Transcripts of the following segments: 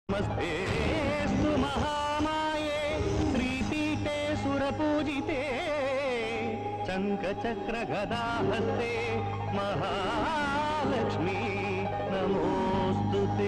नमस्तेऽस्तु महामाये श्रीपीठे सुरपूजिते शङ्खचक्रगदाहस्ते महालक्ष्मी नमोऽस्तु ते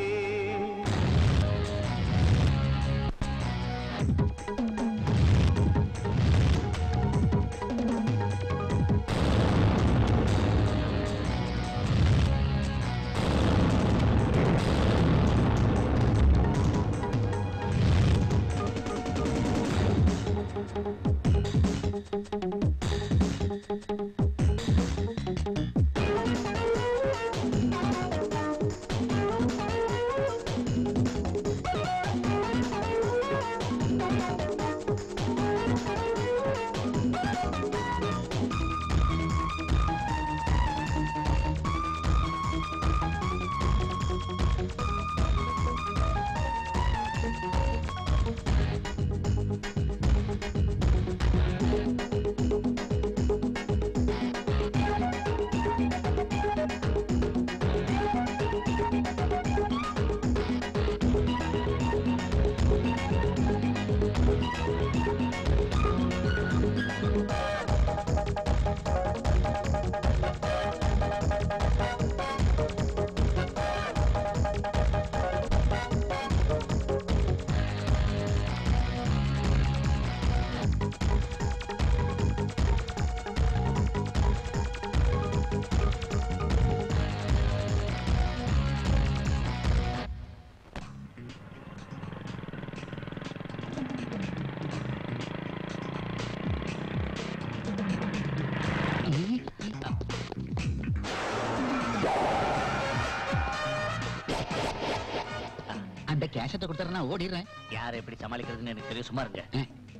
அந்த கேஷத்தை கொடுத்துற நான் ஓடிடுறேன் யாரை எப்படி சமாளிக்கிறதுன்னு எனக்கு தெரியும் சும்மா இருங்க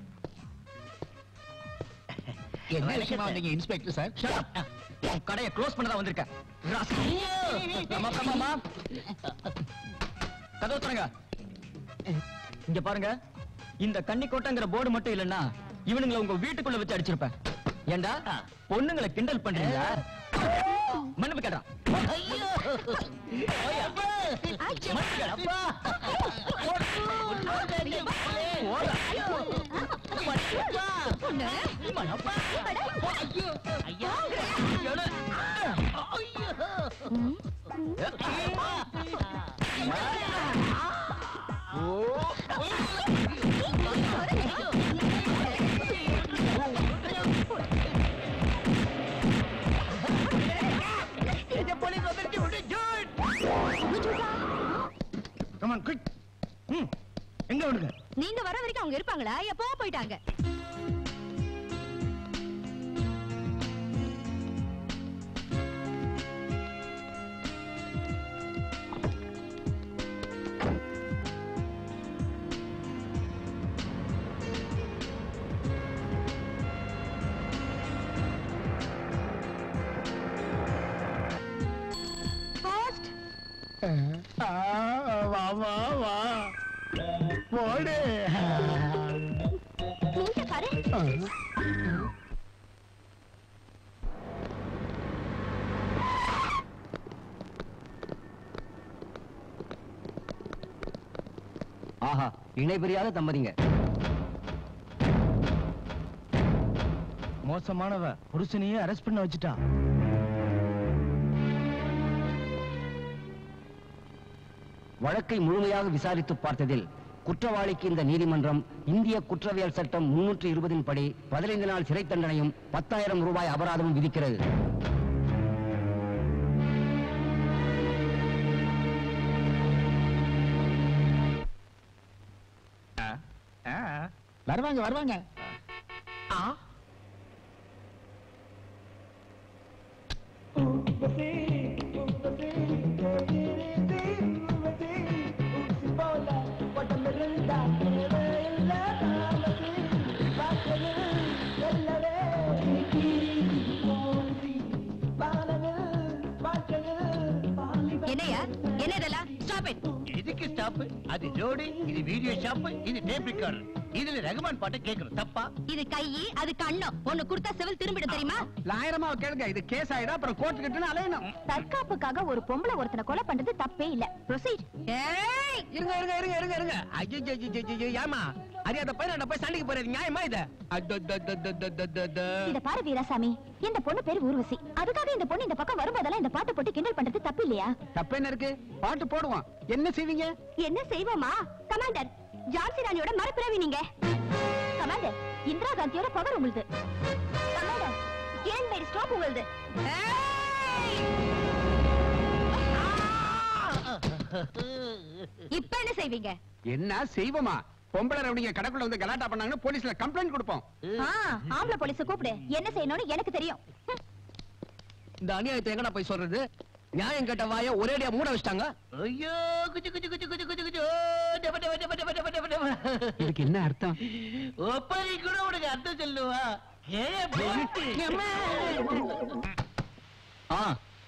என்ன விஷயமா வந்தீங்க இன்ஸ்பெக்டர் சார் உன் கடையை க்ளோஸ் பண்ணதான் வந்திருக்கேன் கதவு திறங்க இங்க பாருங்க இந்த கன்னிக்கோட்டைங்கிற போர்டு மட்டும் இல்லன்னா இவனுங்களை உங்க வீட்டுக்குள்ள வச்சு அடிச்சிருப்பேன் ஏண்டா பொண்ணுங்களை கிண்டல் பண்றீங்களா மன்னிப்பு கேட்டா கமான் குயிக் ம் எங்க விடுங்க நீங்க வர வரைக்கும் அவங்க இருப்பாங்களா எப்போ போயிட்டாங்க போஸ்ட் வா வா வா போடு நீங்க பாரு ஆஹா இணை பிரியாத தம்பதிங்க மோசமானவ புருஷனையே அரெஸ்ட் பண்ண வச்சுட்டான் வழக்கை முழுமையாக விசாரித்து பார்த்ததில் குற்றவாளிக்கு இந்த நீதிமன்றம் இந்திய குற்றவியல் சட்டம் முன்னூற்று இருபதின் படி பதினைந்து நாள் சிறை தண்டனையும் பத்தாயிரம் ரூபாய் அபராதமும் விதிக்கிறது வருவாங்க வருவாங்க என்னையா என்ன இதெல்லாம் ஸ்டாப் இட் இதுக்கு ஸ்டாப் அது ஜோடி இது வீடியோ ஷாப் இது டேப் ரெக்கார்டர் இதுல ரகுமான் பாட்டை கேட்கணும் தப்பா இது கை அது கண்ணம் ஒண்ணு கொடுத்தா செவில் திரும்பிடும் தெரியுமா லாயிரமா கேளுங்க இது கேஸ் ஆயிடும் அப்புறம் கோர்ட்டு கிட்ட அலையணும் தற்காப்புக்காக ஒரு பொம்பளை ஒருத்தனை கொலை பண்றது தப்பே இல்ல ப்ரொசீட் ஏய் இருங்க இருங்க இருங்க இருங்க இருங்க ஐயோ ஏமா அறியாத பையன் போய் சண்டைக்கு போறது நியாயமா இது இத பாரு வீராசாமி இந்த பொண்ணு பேரு ஊர்வசி அதுக்காக இந்த பொண்ணு இந்த பக்கம் வரும்போதெல்லாம் இந்த பாட்டை போட்டு கிண்டல் பண்றது தப்பு இல்லையா தப்பு என்ன இருக்கு பாட்டு போடுவோம் என்ன செய்வீங்க என்ன செய்வோமா கமாண்டர் ஜான்சி ராணியோட மறுபிறவி நீங்க கமாண்டர் இந்திரா காந்தியோட பவர் உங்களுது கமாண்டர் ஏன் மேரி ஸ்டாப் உங்களுது ஏய்! இப்ப என்ன செய்வீங்க என்ன செய்வோமா பொம்பளை ரவுடிங்க கடைக்குள்ள வந்து கலாட்டா பண்ணாங்கன்னு போலீஸ்ல கம்ப்ளைண்ட் கொடுப்போம் ஆ, ஆம்பளை போலீஸ கூப்பிடு என்ன செய்யணும்னு எனக்கு தெரியும் ஹம். இந்த அநியாயத்தை எங்கடா போய் சொல்றது நியாயம் கேட்ட வாய ஒரேடியா மூட வச்சிட்டாங்க ஐயோ குச்சு குச்சு குச்சு குச்சு குச்சு குச்சு ஓ, டப, டப, டப, டப, டப, டப, டப. இதுக்கு என்ன அர்த்தம் ஒப்பரி கூட உனக்கு அர்த்தம் சொல்லுவா ஏ போட்டு ஆ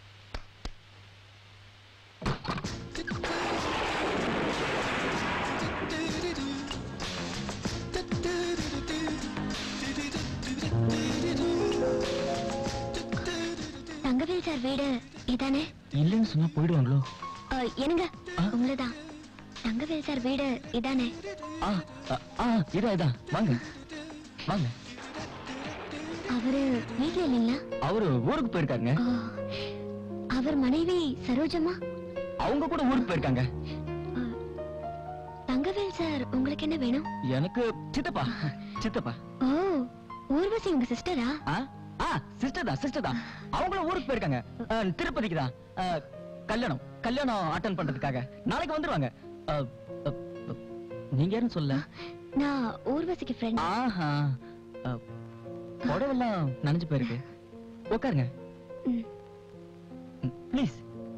தங்கவேல் சார் வீடு இதானே இல்லைன்னு சொன்னா போயிடுவாங்களோ அ, என்னங்க ஆ? உங்களதான் தங்கவேல் சார் வீடு இதானே ஆ ஆ, ஆ இதா இதா வாங்க வாங்க அவரு வீட்ல இல்லைங்களா அவரு ஊருக்கு போயிருக்காங்க ஓ, அவர் மனைவி சரோஜம்மா அவங்க கூட ஊருக்கு போயிருக்காங்க அ, தங்கவேல் சார் உங்களுக்கு என்ன வேணும் எனக்கு சித்தப்பா சித்தப்பா ஓ ஊர்வசி உங்க சிஸ்டரா ஆ ஆ சிஸ்டர் தான் சிஸ்டர் தான் அவங்களும் ஊருக்கு போயிருக்காங்க ஆ, திருப்பதிக்கு தான் ஆ, கல்யாணம் கல்யாணம் அட்டன் பண்றதுக்காக நாளைக்கு வந்துருவாங்க ஆ, ஆ, ஆ, நீங்க யாரும் சொல்ல நான் ஊர்வசிக்கு ஃப்ரெண்ட் ஆஹா ஆ, புடவெல்லாம் நனைஞ்சு போயிருக்கு உட்காருங்க ம். ப்ளீஸ்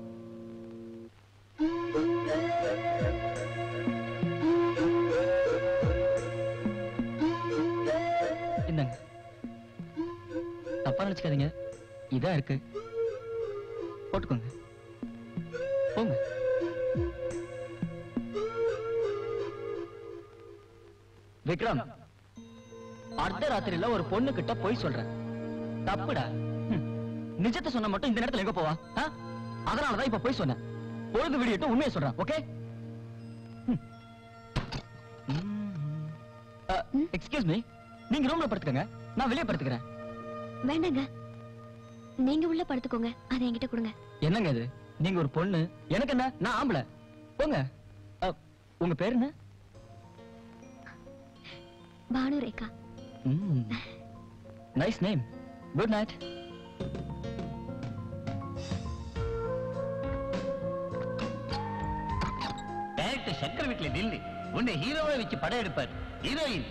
இந்தாங்க தப்பா நினைச்சுக்காதீங்க இதா இருக்கு போட்டுக்கோங்க போங்க விக்ரம் அர்த்த ராத்திரியில ஒரு பொண்ணு கிட்ட போய் சொல்றேன் தப்புடா ஹம். நிஜத்தை சொன்ன மட்டும் இந்த நேரத்துல எங்க போவா ஆ? அதனாலதான் இப்ப போய் சொன்னேன் பொழுது விடியட்டும் உண்மையை சொல்றேன் ஓகே எக்ஸ்கியூஸ் மீ நீங்க ரூம்ல படுத்துக்கங்க நான் வெளியே படுத்துக்கிறேன் வேண்டாங்க நீங்க உள்ள படுத்துக்கோங்க அதை என்கிட்ட கொடுங்க என்னங்க இது நீங்க ஒரு பொண்ணு எனக்கு என்ன நான் ஆம்பளை போங்க அ, உங்க பேர் என்ன Banu Rekha nice name good night director Shankar வீட்டுல நில்லு உன்னை ஹீரோவை வச்சு படம் எடுப்பார் ஹீரோயின்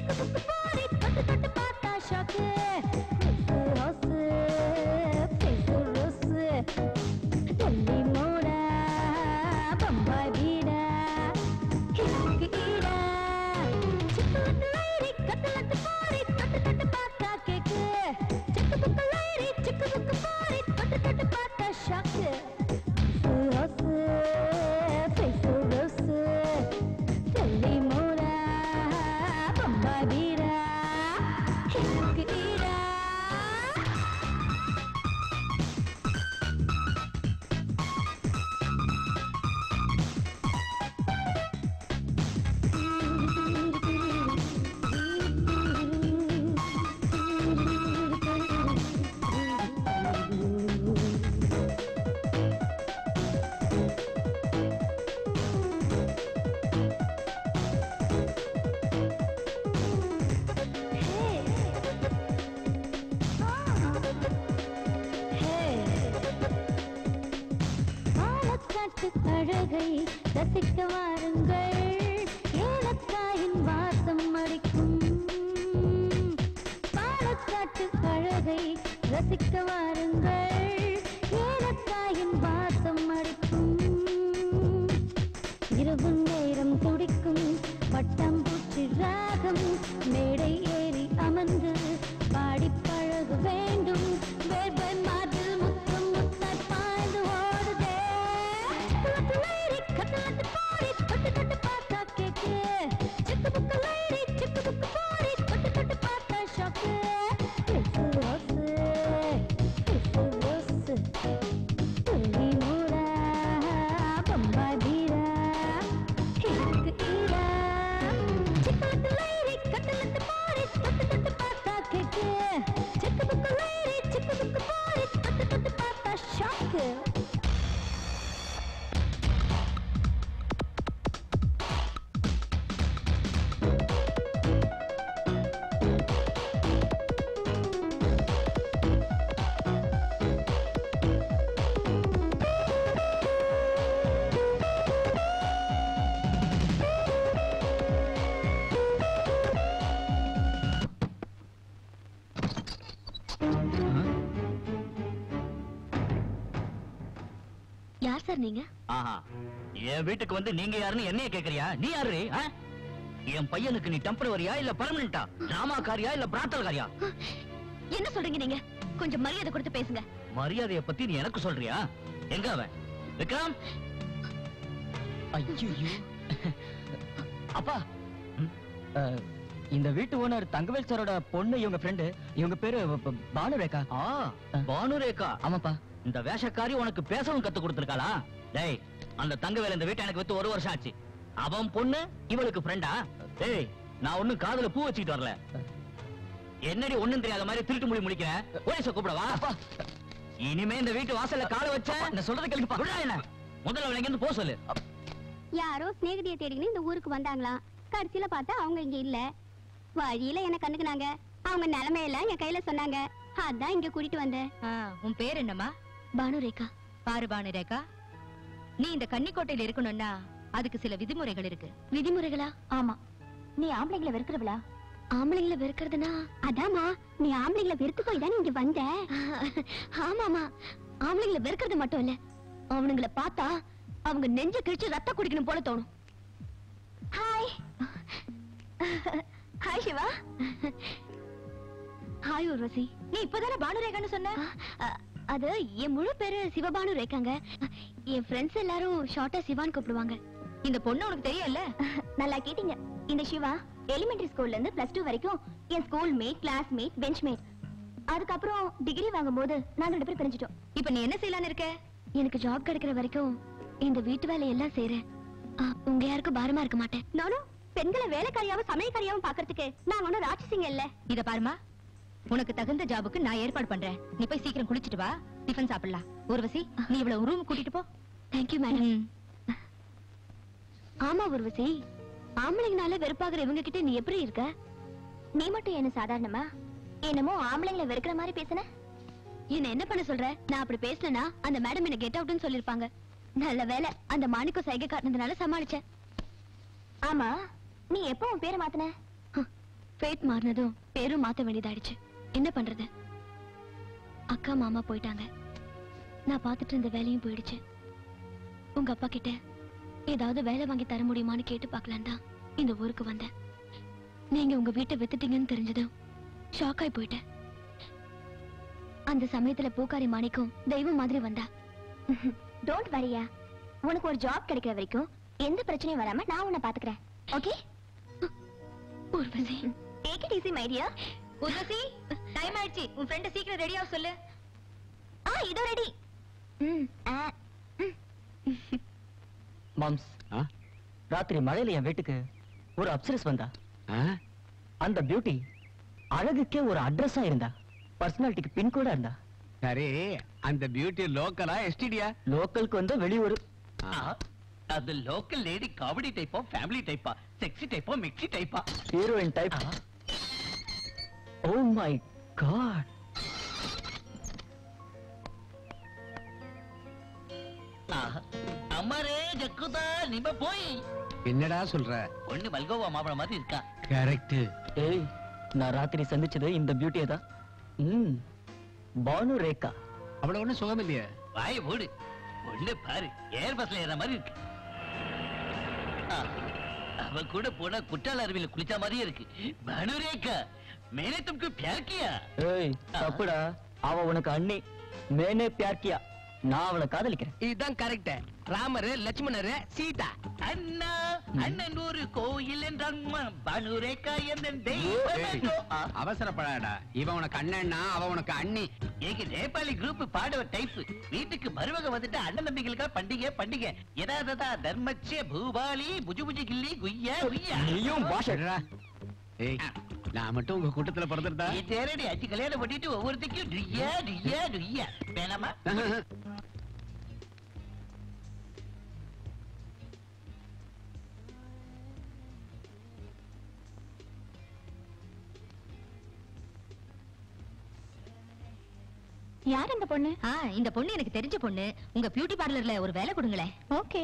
ஷாக்கு பாலக்காட்டு அழகை ரசிக்க வாருங்கள் ஏலக்காயின் வாசம் அடிக்கும் பாலக்காட்டு அழகை ரசிக்க வாருங்கள் ஏலக்காயின் வாசம் அடிக்கும் இரவு நேரம் துடிக்கும் பட்டாம்பூச்சி ராகம் மேடை ஏறி அமர்ந்து பாடி பழக வேண்டும் வேர்வை மார்பில் முத்தம் முத்தாய் பாய்ந்து ஓடுதே குளத்து லைரி, கட்டளத்து பாடி, தொட்டு தொட்டு பார்த்தா கேக்கு. சிக்கு புக்கு லைரி, சிக்கு புக்கு பாடி, தொட்டு தொட்டு பார்த்தா ஷாக்கு. பிசு ரோஸு, பிசு ரோஸு. துள்ளி மூடா, பம்பாய் பீரா, இருக்கு ஈரா. சிக்கலத்து லைரி, கட்டலத்து பாடி, தொட்டு தொட்டு பார்த்தா கேக்கு. சிக்கு புக்கு லைரி, சிக்கு புக்கு பாடி, தொட்டு தொட்டு பார்த்தா ஷாக்கு. யார் சார் நீங்க ஆஹா என் வீட்டுக்கு வந்து நீங்க யாருன்னு என்னைய கேக்குறியா நீ யாரு ஆ? என் பையனுக்கு நீ டெம்பரவரியா இல்ல பர்மனண்டா டிராமாக்காரியா இல்ல பிராத்தல்காரியா என்ன சொல்றீங்க நீங்க கொஞ்சம் மரியாதை கொடுத்து பேசுங்க மரியாதைய பத்தி நீ எனக்கு சொல்றியா எங்க அவன் விக்ரம் ஐயோ அப்பா அஹ், இந்த வீட்டு ஓனர் தங்கவேல் சாரோட பொண்ணு இவங்க ஃப்ரெண்டு இவங்க பேரு ப- ப- பானுரேகா ஆ பானுரேகா ஆமாப்பா இந்த வேஷக்காரி உனக்கு பேசவும் கத்து கொடுத்திருக்காளா டேய் அந்த தங்கவேல் இந்த வீட்டை எனக்கு வித்து ஒரு வருஷம் ஆச்சு அவன் பொண்ணு இவளுக்கு ஃப்ரெண்டா டேய் நான் ஒண்ணும் காதுல பூ வச்சுக்கிட்டு வரல என்னடி ஒண்ணும் தெரியாத மாதிரி திருட்டு மொழி முடிக்கிறேன் போலீஸ கூப்பிடவா இனிமே இந்த வீட்டு வாசல்ல கால வச்ச நான் சொல்றத கேளுப்பா விடா என்ன முதல்ல அவளை இருந்து போ சொல்லு யாரோ சிநேகிதியை தேடிக்கின்னு இந்த ஊருக்கு வந்தாங்களாம் கடைசியில பார்த்தா அவங்க இங்க இல்ல வழியில என்ன கண்டுக்குனாங்க அவங்க நிலைமையெல்லாம் என் கையில சொன்னாங்க அதான் இங்க கூட்டிட்டு வந்தேன் ஆ, உன் பேர் என்னம்மா பானுரேகா பாரு பானுரேகா நீ இந்த கன்னிக்கோட்டையில இருக்கணும்னா அதுக்கு சில விதிமுறைகள் இருக்கு விதிமுறைகளா ஆமா நீ ஆம்பளைங்களை வெறுக்கிறவளா ஆம்பளைங்களை வெறுக்கிறதுனா அதாம்மா நீ ஆம்பளைங்களை வெறுத்து போய் தானே இங்க வந்த ஆமாமா ஆம்பளைங்களை வெறுக்கிறது மட்டும் இல்ல அவனுங்களை பார்த்தா அவங்க நெஞ்ச கிழிச்சு ரத்த குடிக்கணும் போல தோணும் hi hi Siva hi Urvashi நீ இப்பதானே பானுரேகான்னு சொன்ன அ- அது என் முழு பேரு சிவபானு ரேக்காங்க என் ஃப்ரெண்ட்ஸ் எல்லாரும் ஷார்ட்டா சிவான்னு கூப்பிடுவாங்க இந்த பொண்ணு உனக்கு தெரியல நல்லா கேட்டீங்க இந்த சிவா எலிமெண்டரி ஸ்கூல்ல இருந்து பிளஸ் டூ வரைக்கும் என் school mate class mate bench mate அதுக்கப்புறம் டிகிரி வாங்கும்போது நாங்க ரெண்டு பேரும் பிரிஞ்சிட்டோம் இப்ப நீ என்ன செய்யலாம்னு இருக்க எனக்கு ஜாப் கிடைக்கிற வரைக்கும் இந்த வீட்டு வேலையெல்லாம் செய்றேன் ஆ, உங்க யாருக்கும் பாரமா இருக்க மாட்டேன் நானும் பெண்களை வேலைக்காரியாவும் சமையல்காரியாவும் பாக்குறதுக்கு நாங்க ஒன்னும் ராட்சசிங்க இல்ல இத பாருமா உனக்கு தகுந்த ஜாபுக்கு நான் ஏற்பாடு பண்றேன் நீ போய் சீக்கிரம் குளிச்சிட்டு வா டிஃபன் சாப்பிடலாம் ஊர்வசி நீ இவ்வளவு ரூம் கூட்டிட்டு போ தேங்க்யூ மேடம் ஆமா உர்வசி ஆம்பளைங்கனால வெறுப்பாகிற இவங்க கிட்ட நீ எப்படி இருக்க நீ மட்டும் என்ன சாதாரணமா என்னமோ ஆம்பளைங்களை வெறுக்கிற மாதிரி பேசுன என்ன என்ன பண்ண சொல்ற நான் அப்படி பேசினேனா அந்த மேடம் என்ன கெட் அவுட்னு சொல்லிருப்பாங்க நல்ல வேலை அந்த மாணிக்க சைகை காட்டினதுனால சமாளிச்சேன் ஆமா நீ எப்போ உன் பேரை மாத்தின ஃபேட் மாறினதும் பேரும் மாத்த வேண்டியதாயிடுச்சு என்ன பண்றது அக்கா மாமா போயிட்டாங்க நான் பார்த்துட்டு இருந்த வேலையும் போயிடுச்சு உங்க அப்பா கிட்ட ஏதாவது வேலை வாங்கி தர முடியுமான்னு கேட்டு பார்க்கலாம் தான் இந்த ஊருக்கு வந்தேன் நீங்க உங்க வீட்டை வித்துட்டீங்கன்னு தெரிஞ்சதும் ஷாக் ஆகி போயிட்டேன் அந்த சமயத்துல பூக்காரி மாணிக்கம் தெய்வம் மாதிரி வந்தா டோன்ட் வரியா உனக்கு ஒரு ஜாப் கிடைக்கிற வரைக்கும் எந்த பிரச்சனையும் வராம நான் உன்னை பாத்துக்கிறேன் okay Urvashi take it easy my dear Urvashi time ஆயிடுச்சு உன் ஃப்ரெண்ட் சீக்கிரம் ரெடியா சொல்லு ஆ இதோ ரெடி ம் ஆ மாம்ஸ் ராத்திரி மழையில என் வீட்டுக்கு ஒரு அப்சரஸ் வந்தா அந்த பியூட்டி அழகுக்கே ஒரு அட்ரஸா இருந்தா பர்சனாலிட்டிக்கு பின் கூட இருந்தா சரி அந்த பியூட்டி லோக்கலா எஸ்டிடியா லோக்கலுக்கு வந்து வெளியூர் அது லோக்கல் லேடி காமெடி டைப்பா ஃபேமிலி டைப்பா செக்ஸி டைப்பா மிக்ஸி டைப்பா heroine type oh my god அம்மா இருக்குதா நிம்ப போய் என்னடா சொல்ற ஒண்ணு மல்கோவா மாம்பழம் மாதிரி இருக்கா கரெக்ட் ஏய் நான் ராத்திரி சந்திச்சது இந்த பியூட்டியை தான் ம் பானு ரேகா அவ்வளவு ஒண்ணும் சுகம் இல்லையே வாய மூடு ஒண்ணு பாரு ஏர் பஸ்ல ஏற மாதிரி இருக்கு ஆ, அவ கூட போனா குற்றால அருவியில குளிச்ச மாதிரியே இருக்கு பனுரேக்கா மேலே தும்கு பியார் கியா ஏய் தப்புடா அவ உனக்கு அண்ணி மேனே பியார் கியா நான் அவளை காதலிக்கிறேன் இதுதான் கரெக்ட் ராமர் லட்சுமணர் சீதா அண்ணா அண்ணன் ஒரு கோயில் என்றம்மா பனுரேக்கா என்ற ஏய், தெய்வம் ஆ, அவசரப்படாடா இவன் உனக்கு அண்ணன்னா அவ உனக்கு அண்ணி எங்க நேபாளி குரூப் பாடுவ டைப் வீட்டுக்கு மருமக வந்துட்டு அண்ணன் தம்பிகளுக்கா பண்டிகை பண்டிகை எதாததா தர்மச்சே பூபாலி புஜு புஜு கிள்ளி குய்யா குய்யா நீயும் பாஷா என்னடா? ஏய் நான் மட்டும் உங்க கூட்டத்துல பிறந்திருந்தா நீ தேரடி அச்சு கல்யாணம் பண்ணிட்டு ஒவ்வொருத்தைக்கும் டுய்யா டுய்யா டுய்யா வேணாமா யார் அந்த பொண்ணு ஆ இந்த பொண்ணு எனக்கு தெரிஞ்ச பொண்ணு உங்க பியூட்டி பார்லர்ல ஒரு வேலை கொடுங்களேன் ஓகே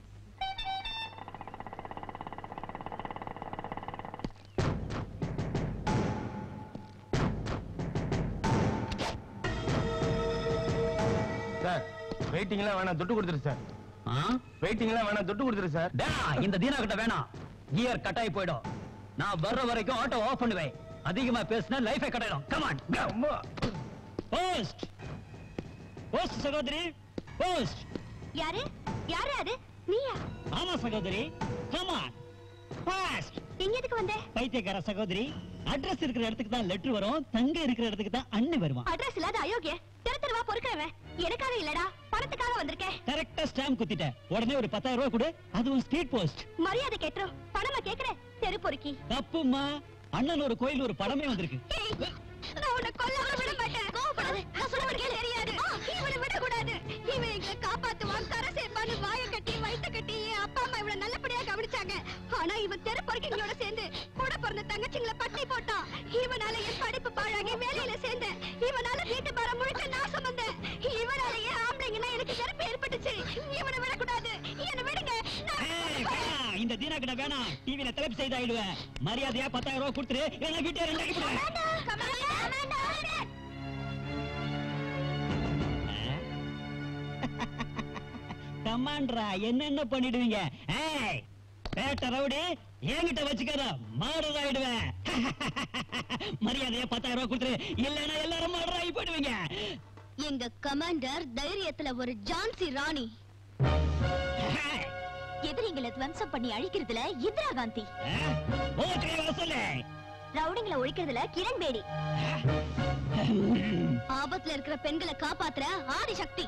சார் வெயிட்டிங்லாம் வேணாம் துட்டு கொடுத்துரு சார் வெயிட்டிங்லாம் வேணாம் துட்டு கொடுத்துரு சார் இந்த தீனா கிட்ட வேணாம் கியர் கட்டாயி போயிடும் நான் வர்ற வரைக்கும் ஆட்டோ ஆஃப் பண்ணுவேன் அதிகமா பேசினா லைஃபை கட்டாயிடும் கமான் போஸ்ட் போஸ்ட் சகோதரி போஸ்ட் யாரு யாரு அது நீயா ஆமா சகோதரி கமான் ஃபாஸ்ட் இங்க எதுக்கு வந்த பைத்தியக்கார சகோதரி அட்ரஸ் இருக்கிற இடத்துக்கு தான் லெட்டர் வரும் தங்க இருக்கிற இடத்துக்கு தான் அண்ணி வருவான் அட்ரஸ் இல்லாத அயோக்கிய தெரு தெருவா பொறுக்கிறவன் எனக்காக இல்லடா பணத்துக்காக வந்திருக்கேன் கரெக்டா ஸ்டாம்ப் குத்திட்ட உடனே ஒரு பத்தாயிரம் ரூபாய் கொடு அதுவும் ஸ்பீட் போஸ்ட் மரியாதை கேட்டுரும் பணமா கேக்குற தெரு பொறுக்கி தப்புமா அண்ணன் ஒரு கோயில் ஒரு படமே வந்திருக்கு ஏய், நான் உன்னை கொல்லாம விட மாட்டேன் கோவப்படாத நான் சொல்றவனுக்கு தெரியாது இவனை விடக்கூடாது இவன் எங்களை காப்பாத்துவான் கரை சேர்ப்பான்னு வாயை கட்டி வயித்த கட்டி என் அப்பா அம்மா இவனை நல்லபடியா கவனிச்சாங்க ஆனா இவன் தெரு பொறுக்கிங்களோட சேர்ந்து கூட பிறந்த தங்கச்சிங்களை பட்டி போட்டான் இவனால என் படிப்பு பாழாகி வேலையில சேர்ந்தேன் இவனால வீட்டு பாரம் முழுக்க நான் சுமந்தேன் இவனால என் ஆம்பளைங்கன்னா எனக்கு வெறுப்பு ஏற்பட்டுச்சு இவனை விடக்கூடாது என்னை விடுங்க நான் இந்த தீனா கிட்ட வேணாம் டிவில தலைப்பு செய்து ஆயிடுவேன் மரியாதையா பத்தாயிரம் ரூபாய் கொடுத்துரு என்ன வீட்டை ரெண்டு அடி போடுவேன் வேண்டாம், கமலா, வேண்டாம். கமாண்ட்ரா என்னென்ன பண்ணிடுவீங்க ஏய் பேட்ட ரவுடி என்கிட்ட வச்சுக்காத மாடர் ஆயிடுவேன் மரியாதையா பத்தாயிரம் ரூபாய் கொடுத்துரு இல்லைன்னா எல்லாரும் மாடர் ஆகி போயிடுவீங்க எங்க கமாண்டர் தைரியத்துல ஒரு ஜான்சி ராணி ஏய், எதிரிங்களை துவம்சம் பண்ணி அழிக்கிறதுல இந்திரா காந்தி ஆ? ஓகே வர சொல்லு ரவுடிங்களை ஒழிக்கிறதுல கிரண் பேடி ஆபத்துல இருக்கிற பெண்களை காப்பாத்துற ஆதி சக்தி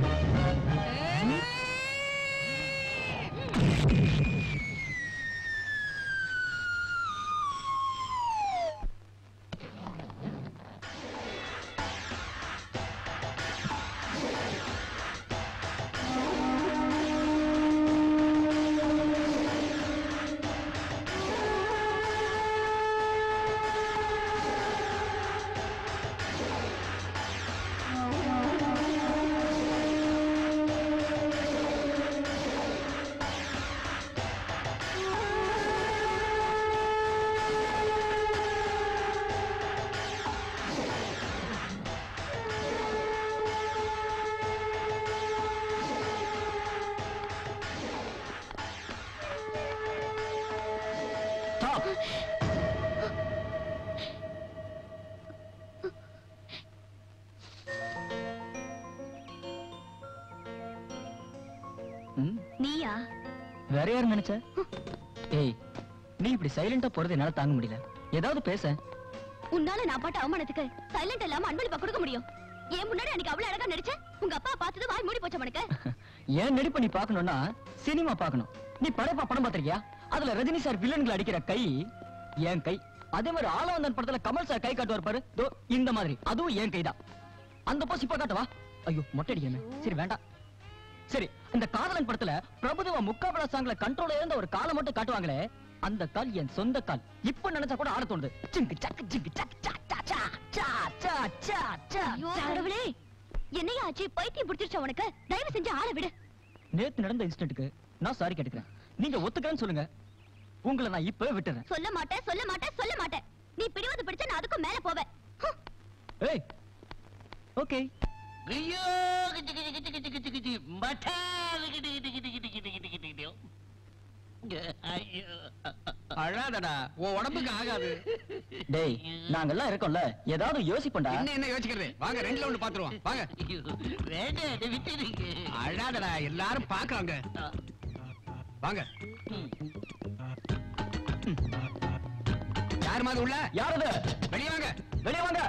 ம், நீயா வேற யார் நினைச்ச ஏய் நீ இப்படி சைலண்டா போறது என்னால தாங்க முடியல ஏதாவது பேச உன்னால நான் பாட்ட அவமானத்துக்கு சைலண்ட் இல்லாம அன்பளிப்பா கொடுக்க முடியும் ஏன் முன்னாடி அன்னைக்கு அவ்வளவு அழகா நடிச்ச உங்க அப்பா பார்த்தது வாய் மூடி போச்ச உனக்கு ஏன் நடிப்ப நீ பார்க்கணும்னா சினிமா பார்க்கணும் நீ படைப்பா படம் பார்த்திருக்கியா அதுல ரஜினி சார் வில்லன்கள் அடிக்கிற கை என் கை அதே மாதிரி ஆளவந்தன் படத்துல கமல் சார் கை காட்டுவார் பாரு தோ இந்த மாதிரி அதுவும் என் கைதான் அந்த போஸ் இப்ப காட்டவா ஐயோ மொட்டை அடிக்கணுமே சரி வேண்டாம் சரி இந்த காதலன் படத்துல பிரபுதேவா முக்காபலா சாங்ல கண்ட்ரோல இருந்த ஒரு காலை மட்டும் காட்டுவாங்களே அந்த கால் என் சொந்த கால் இப்ப நினைச்சா கூட ஆட தோணுது சிங்கு சக்கு சிங்கு சக்கு சா சா சா சா சா சா சா ஐயோ கடவுளே என்னையா ஆச்சு பைத்தியம் பிடிச்சிருச்சா உனக்கு தயவு செஞ்சு ஆள விடு நேத்து நடந்த இன்சிடென்ட்க்கு நான் சாரி கேட்டுக்கிறேன் நீங்க ஒத்துக்கிறேன்னு சொல்லுங்க உங்களை நான் இப்பவே விட்டுறேன் சொல்ல மாட்டேன் சொல்ல மாட்டேன் சொல்ல மாட்டேன் நீ பிடிவாத பிடிச்சா நான் அதுக்கும் மேல போவேன் ஹம். ஏய் ஓகே ஐயோ கிச்சு கிச்சு கிச்சு கிச்சு கிச்சு கிச்சு மட்டால் கிட்டு கிட்டு கிட்டு கிட்டு கிட்டு கிட்டு கிட்டு கிட்டு ஐயோ அழாதடா உன் உடம்புக்கு ஆகாது டேய் நாங்கெல்லாம் இருக்கோம்ல ஏதாவது யோசிப்போம்டா என்ன என்ன யோசிக்கிறது வாங்க ரெண்டுல ஒண்ணு பாத்துருவோம் வாங்க ஐயோ, வேண்டாம் அதை விட்டுடுங்க அழாதடா எல்லாரும் பாக்குறாங்க வாங்க யார் மாதிரி உள்ள யார் அது வெளியே வாங்க வெளியே வாங்க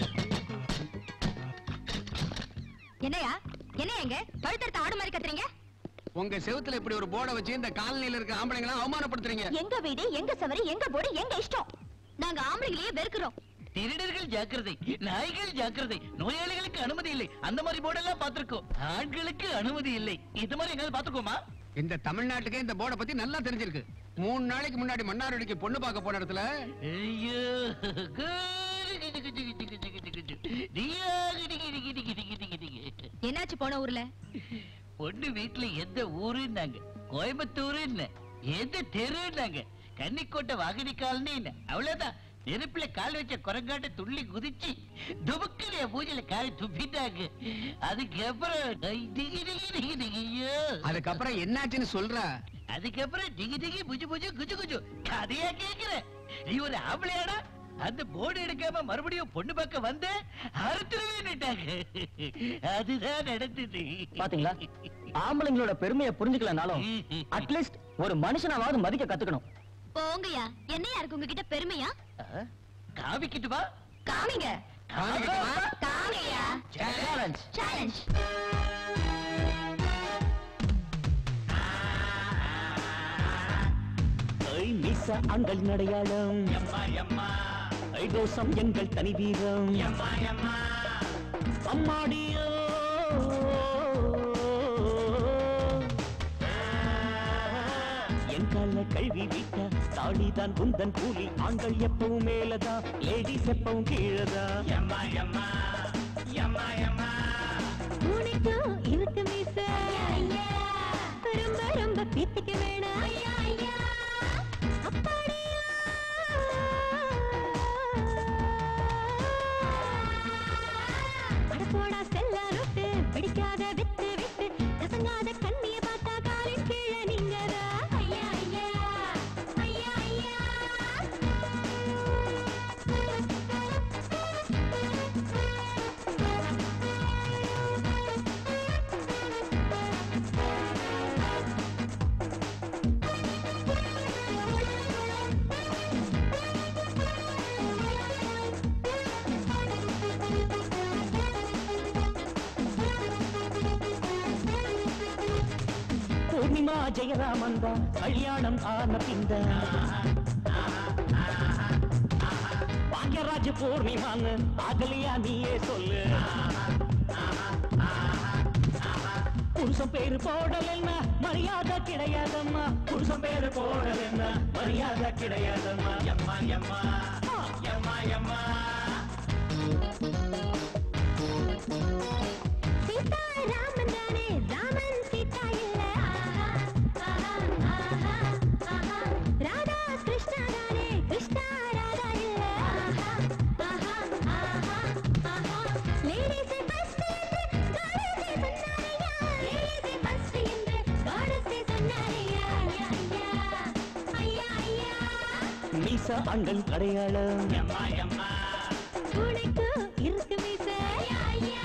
என்னையா என்ன எங்க பழுத்தெடுத்த ஆடு மாதிரி கத்துறீங்க உங்க செவுத்துல இப்படி ஒரு போர்டை வச்சு இந்த காலனில இருக்க ஆம்பளைங்களை அவமானப்படுத்துறீங்க எங்க வீடு எங்க சவரி எங்க போடு எங்க இஷ்டம் நாங்க ஆம்பளைங்களையே வெறுக்கிறோம் திருடர்கள் ஜாக்கிரதை நாய்கள் ஜாக்கிரதை நோயாளிகளுக்கு அனுமதி இல்லை அந்த மாதிரி போர்டெல்லாம் பார்த்திருக்கோம் ஆண்களுக்கு அனுமதி இல்லை இது மாதிரி எங்காவது பார்த்திருக்கோமா இந்த தமிழ்நாட்டுக்கே இந்த போர்டை பத்தி நல்லா தெரிஞ்சிருக்கு மூணு நாளைக்கு முன்னாடி மன்னார்வடிக்கு பொண்ணு பார்க்க போன இடத்துல ஐயோ குரு கிச்சு கிச்சு கிச்சு கிச்சு கிச்சு கிச்சு. டியா கிடி கிடி கிடி கிடி கிடி கிடி. என்னாச்சு போன ஊர்ல பொண்ணு வீட்டுல எந்த ஊருன்னாங்க கோயம்புத்தூருன்னு எந்த தெருன்னாங்க கன்னிக்கோட்டை வாகடி காலனி அவ்வளவுதான் நெருப்புல கால் வச்ச குரங்காட்ட துள்ளி குதிச்சு துபுக்குல பூஜையில காலை துப்பிட்டாங்க அதுக்கப்புறம் ஐ, டிகி டிகி டிகி டிகி, ஐயோ. அதுக்கப்புறம் என்னாச்சுன்னு சொல்றா அதுக்கப்புறம் டிகி டிகி புஜு புஜு குஜு குஜு கதையா கேக்குற நீ ஒரு ஆம்பளையாடா அந்த போர்டு எடுக்காம மறுபடியும் பொண்ணு பார்க்க வந்த அறுத்துருவேன்னுட்டாங்க அதுதான் நடந்தது பாத்தீங்களா ஆம்பளைங்களோட பெருமையை புரிஞ்சுக்கலனாலும் அட்லீஸ்ட் ஒரு மனுஷனாவது மதிக்க கத்துக்கணும் போங்கய்யா என்னையா இருக்கு உங்ககிட்ட பெருமையா ஆ? காமிக்கிட்டு வா காமிங்க காமிக்கட்டுமா? காமிங்கய்யா சேலஞ்ச் சேலஞ்ச் மிச அங்கள் நடையாளம் ஐ தோசம் எங்கள் தனி வீரம் அம்மாடியோ என் கால கல்வி விட்ட தாடிதான் குந்தன் கூலி ஆண்கள் எப்பவும் மேலதான் லேடிஸ் எப்பவும் கீழதான் உனக்கு இருக்கு மீச ரொம்ப ரொம்ப பீத்திக்க வேணாம் அப்படியா? அட போடா செல்லா ரொட்டு, பிடிக்காத வித்து விட்டு கசங்காத கண்ணிய பார்த்தா காலின் கீழே நீங்கதா ஐயா ஐயா ஐயா ஐயா பூர்ணிமா ஜெயராமன் தான் கல்யாணம் ஆன பிந்த பாக்யராஜ் பூர்ணிமான்னு அகலியா நீயே சொல்லு புருஷன் பேரு போடலன்னா மரியாதை கிடையாதம்மா புருஷன் பேரு போடலன்னா மரியாதை கிடையாதம்மா எம்மா எம்மா எம்மா எம்மா சீதா ராமன் தானே ராமன் சீதா இல்ல ராதா கிருஷ்ணா தானே கிருஷ்ணா ராதா இல்ல லேடிஸே ஃபர்ஸ்ட் என்று காடஸே சொன்னாரையா லேடிஸே ஃபர்ஸ்ட் என்று காடஸே சொன்னாரையா ஐயா ஐயா ஐயா ஐயா மீச அங்கள் அடையாளம் உனக்கு இருக்கு மீச ஐயா ஐயா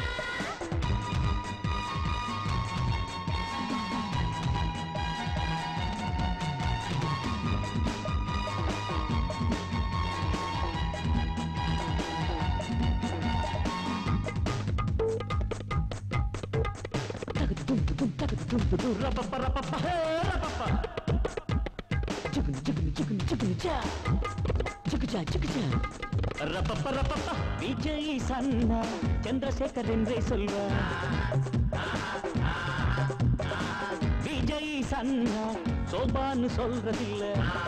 ரப்பப்ப ரப்பப்ப ஹே, ரப்பப்ப ஜுகுனு ஜுகுனு ஜுகுனு ஜுகுனு ஜா ஜுகுஜா ஜுகுஜா ரப்பப்ப ரப்பப்ப விஜய் சன்னா சந்திரசேகர் என்றே சொல்வா விஜய் சன்னா சோபான்னு சொல்றதில்ல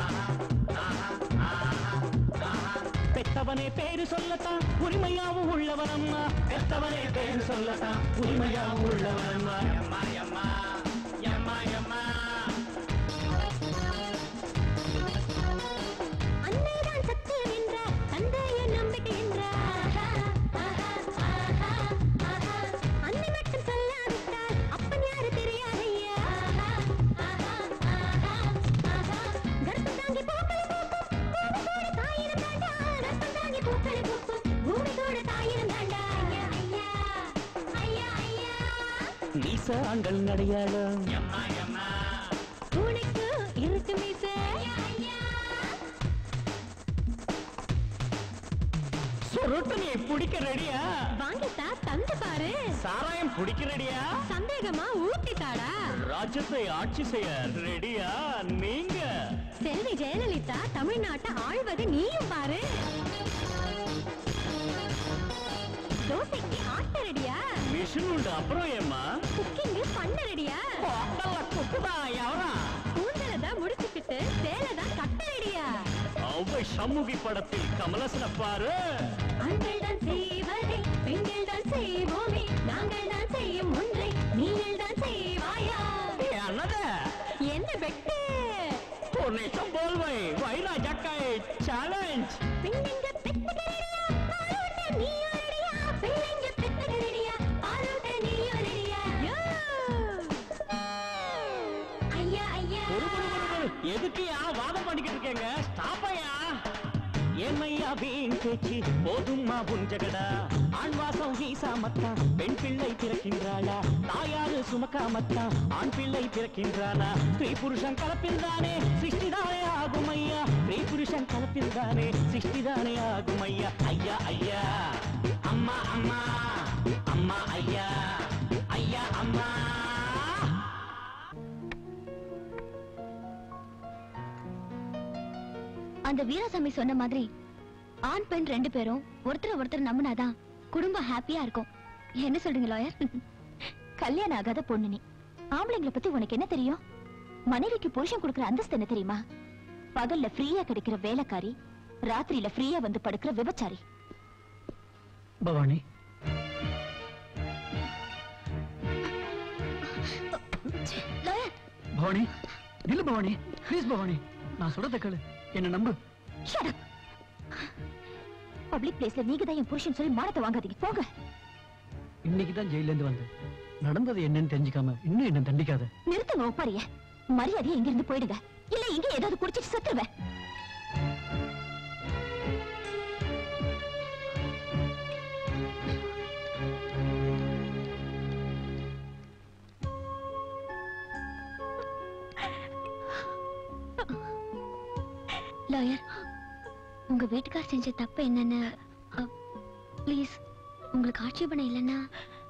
பெத்தவனே பேரு சொல்லத்தான் உரிமையாவும் உள்ளவனம்மா பெத்தவனே பேரு சொல்லத்தான் உரிமையாவும் உள்ளவனம்மா எம்மா எம்மா எம்மா எம்மா மீசாங்கள் நடையாளம் உனக்கு இருக்கு மீசை சுருட்டு நீ பிடிக்க ரெடியா வாங்கிட்டா தந்து பாரு சாராயம் பிடிக்க ரெடியா சந்தேகமா ஊத்திட்டாடா ராஜ்யத்தை ஆட்சி செய்ய ரெடியா நீங்க செல்வி ஜெயலலிதா தமிழ்நாட்டை ஆழ்வது நீயும் பாரு தோசைக்கு ஆட்ட ரெடியா மிஷின் உண்டு அப்புறம் ஏம்மா குக்கிங் பண்ண ரெடியா குக்குதா எவரா கூந்தல தான் முடிச்சுக்கிட்டு சேலை தான் கட்ட ரெடியா அவ்வை சண்முகி படத்தில் கமலசன பாரு ஆண்கள் தான் செய்வதை பெண்கள் தான் செய்வோமே நாங்கள் தான் செய்யும் ஒன்றை நீங்கள் தான் செய்வாயா என்னது என்ன பெட்டு ஒரு நிமிஷம் போல்வை வைரா ஜக்கை சேலஞ்ச் பிள்ளைங்க பெத்துக்க ரெடியா பாலூட்ட நீயும் ரெடியா பிள்ளைங்க பெத்துக்க ரெடியா பாலூட்ட நீயும் ரெடியா யோ! ஐயா ஐயா ஒரு ஒரு ஒரு ஒரு எதுக்குயா வாதம் பண்ணிக்கிட்டு இருக்கேங்க ஸ்டாப்பையா ஏமையா வீண் பேச்சு போதும்மா புஞ்சகடா ஆண் வாசம் வீசாமத்தான் பெண் பிள்ளை பிறக்கின்றாளா தாயாரு சுமக்காமத்தான் ஆண் பிள்ளை பிறக்கின்றாளா ஸ்ரீ புருஷன் கலப்பில்தானே சிருஷ்டிதானே ஆகும் ஐயா ஸ்ரீ புருஷன் கலப்பில்தானே சிருஷ்டிதானே ஆகும் ஐயா ஐயா ஐயா அம்மா அம்மா அம்மா ஐயா ஐயா அம்மா அந்த வீராசாமி சொன்ன மாதிரி ஆண் பெண் ரெண்டு பேரும் ஒருத்தர் ஒருத்தர் நம்பினாதான் குடும்பம் ஹாப்பியா இருக்கும் என்ன சொல்றீங்க லாயர் கல்யாணம் ஆகாத பொண்ணு நீ ஆம்பளைங்களை பத்தி உனக்கு என்ன தெரியும் மனைவிக்கு புருஷன் கொடுக்கிற அந்தஸ்து என்ன தெரியுமா பகல்ல ஃப்ரீயா கிடைக்கிற வேலைக்காரி ராத்திரியில ஃப்ரீயா வந்து படுக்கிற விபச்சாரி பவானி லாயர் பவானி இல்ல பவானி ப்ளீஸ் பவானி நான் சொல்றத கேளு என்ன நம்பு ஷட் அப் பப்ளிக் பிளேஸ்ல நீங்க தான் என் புருஷன் சொல்லி மானத்தை வாங்காதீங்க போங்க இன்னைக்கு தான் ஜெயில இருந்து வந்தேன் நடந்தது என்னன்னு தெரிஞ்சுக்காம இன்னும் என்ன தண்டிக்காத நிறுத்துங்க ஒப்பாரிய மரியாதையா இங்க இருந்து போயிடுங்க இல்ல இங்க ஏதாவது குடிச்சிட்டு செத்துருவேன் லாயர் உங்க வீட்டுக்கார் செஞ்ச தப்பு என்னன்னு ப்ளீஸ் உங்களுக்கு ஆட்சேபணம் இல்லைன்னா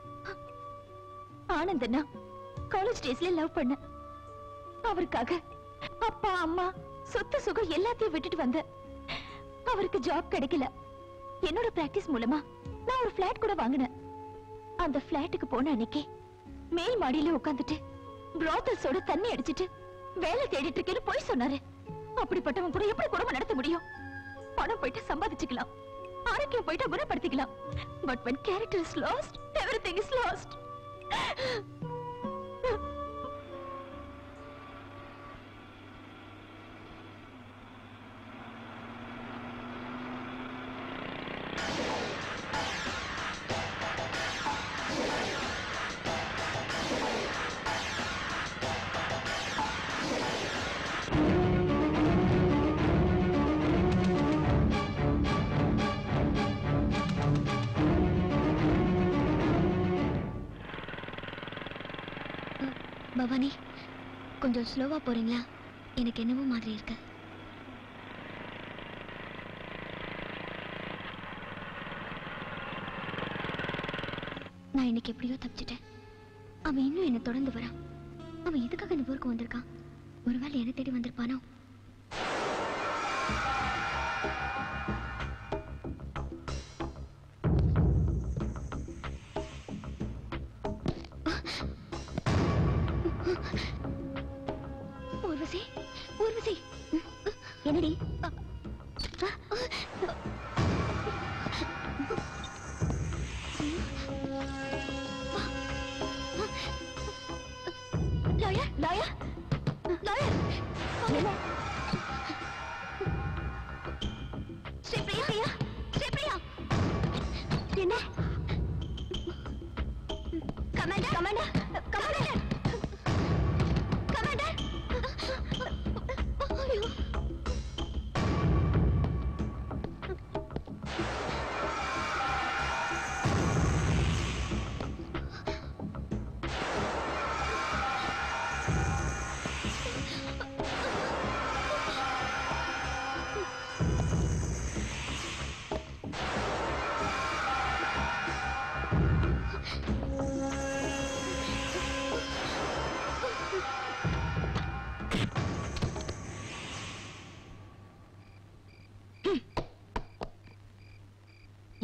ஆனந்தனா காலேஜ் டேஸ்ல லவ் பண்ண அவருக்காக அப்பா அம்மா சொத்து சுகம் எல்லாத்தையும் விட்டுட்டு வந்த அவருக்கு ஜாப் கிடைக்கல என்னோட பிராக்டிஸ் மூலமா நான் ஒரு பிளாட் கூட வாங்கினேன் அந்த பிளாட்டுக்கு போன அன்னைக்கு மேல் மாடியில உட்காந்துட்டு பிராத்தல்ஸோட தண்ணி அடிச்சிட்டு வேலை தேடிட்டு இருக்கேன்னு போய் சொன்னாரு அப்படிப்பட்டவன் கூட எப்படி குடும்பம் நடத்த முடியும் பணம் போயிட்டு சம்பாதிச்சுக்கலாம் ஆரோக்கியம் போயிட்டு குணப்படுத்திக்கலாம் but when character is lost everything is lost Bhavani கொஞ்சம் ஸ்லோவா போறீங்களா எனக்கு என்னவோ மாதிரி இருக்கு நான் இன்னைக்கு எப்படியோ தப்பிச்சிட்டேன் அவன் இன்னும் என்ன தொடர்ந்து வரான் அவன் எதுக்காக இந்த ஊருக்கு வந்திருக்கான் ஒருவேளை என்ன தேடி வந்திருப்பானோ ஊர்வசி ஊர்வசி என்னடி லாயர் லாயர் லாயர் என்ன ஸ்ரீ பிரியா பிரியா ஸ்ரீ பிரியா என்ன கமாண்டர் கமாண்டர் கமாண்டர் கமாண்டர் ஐயோ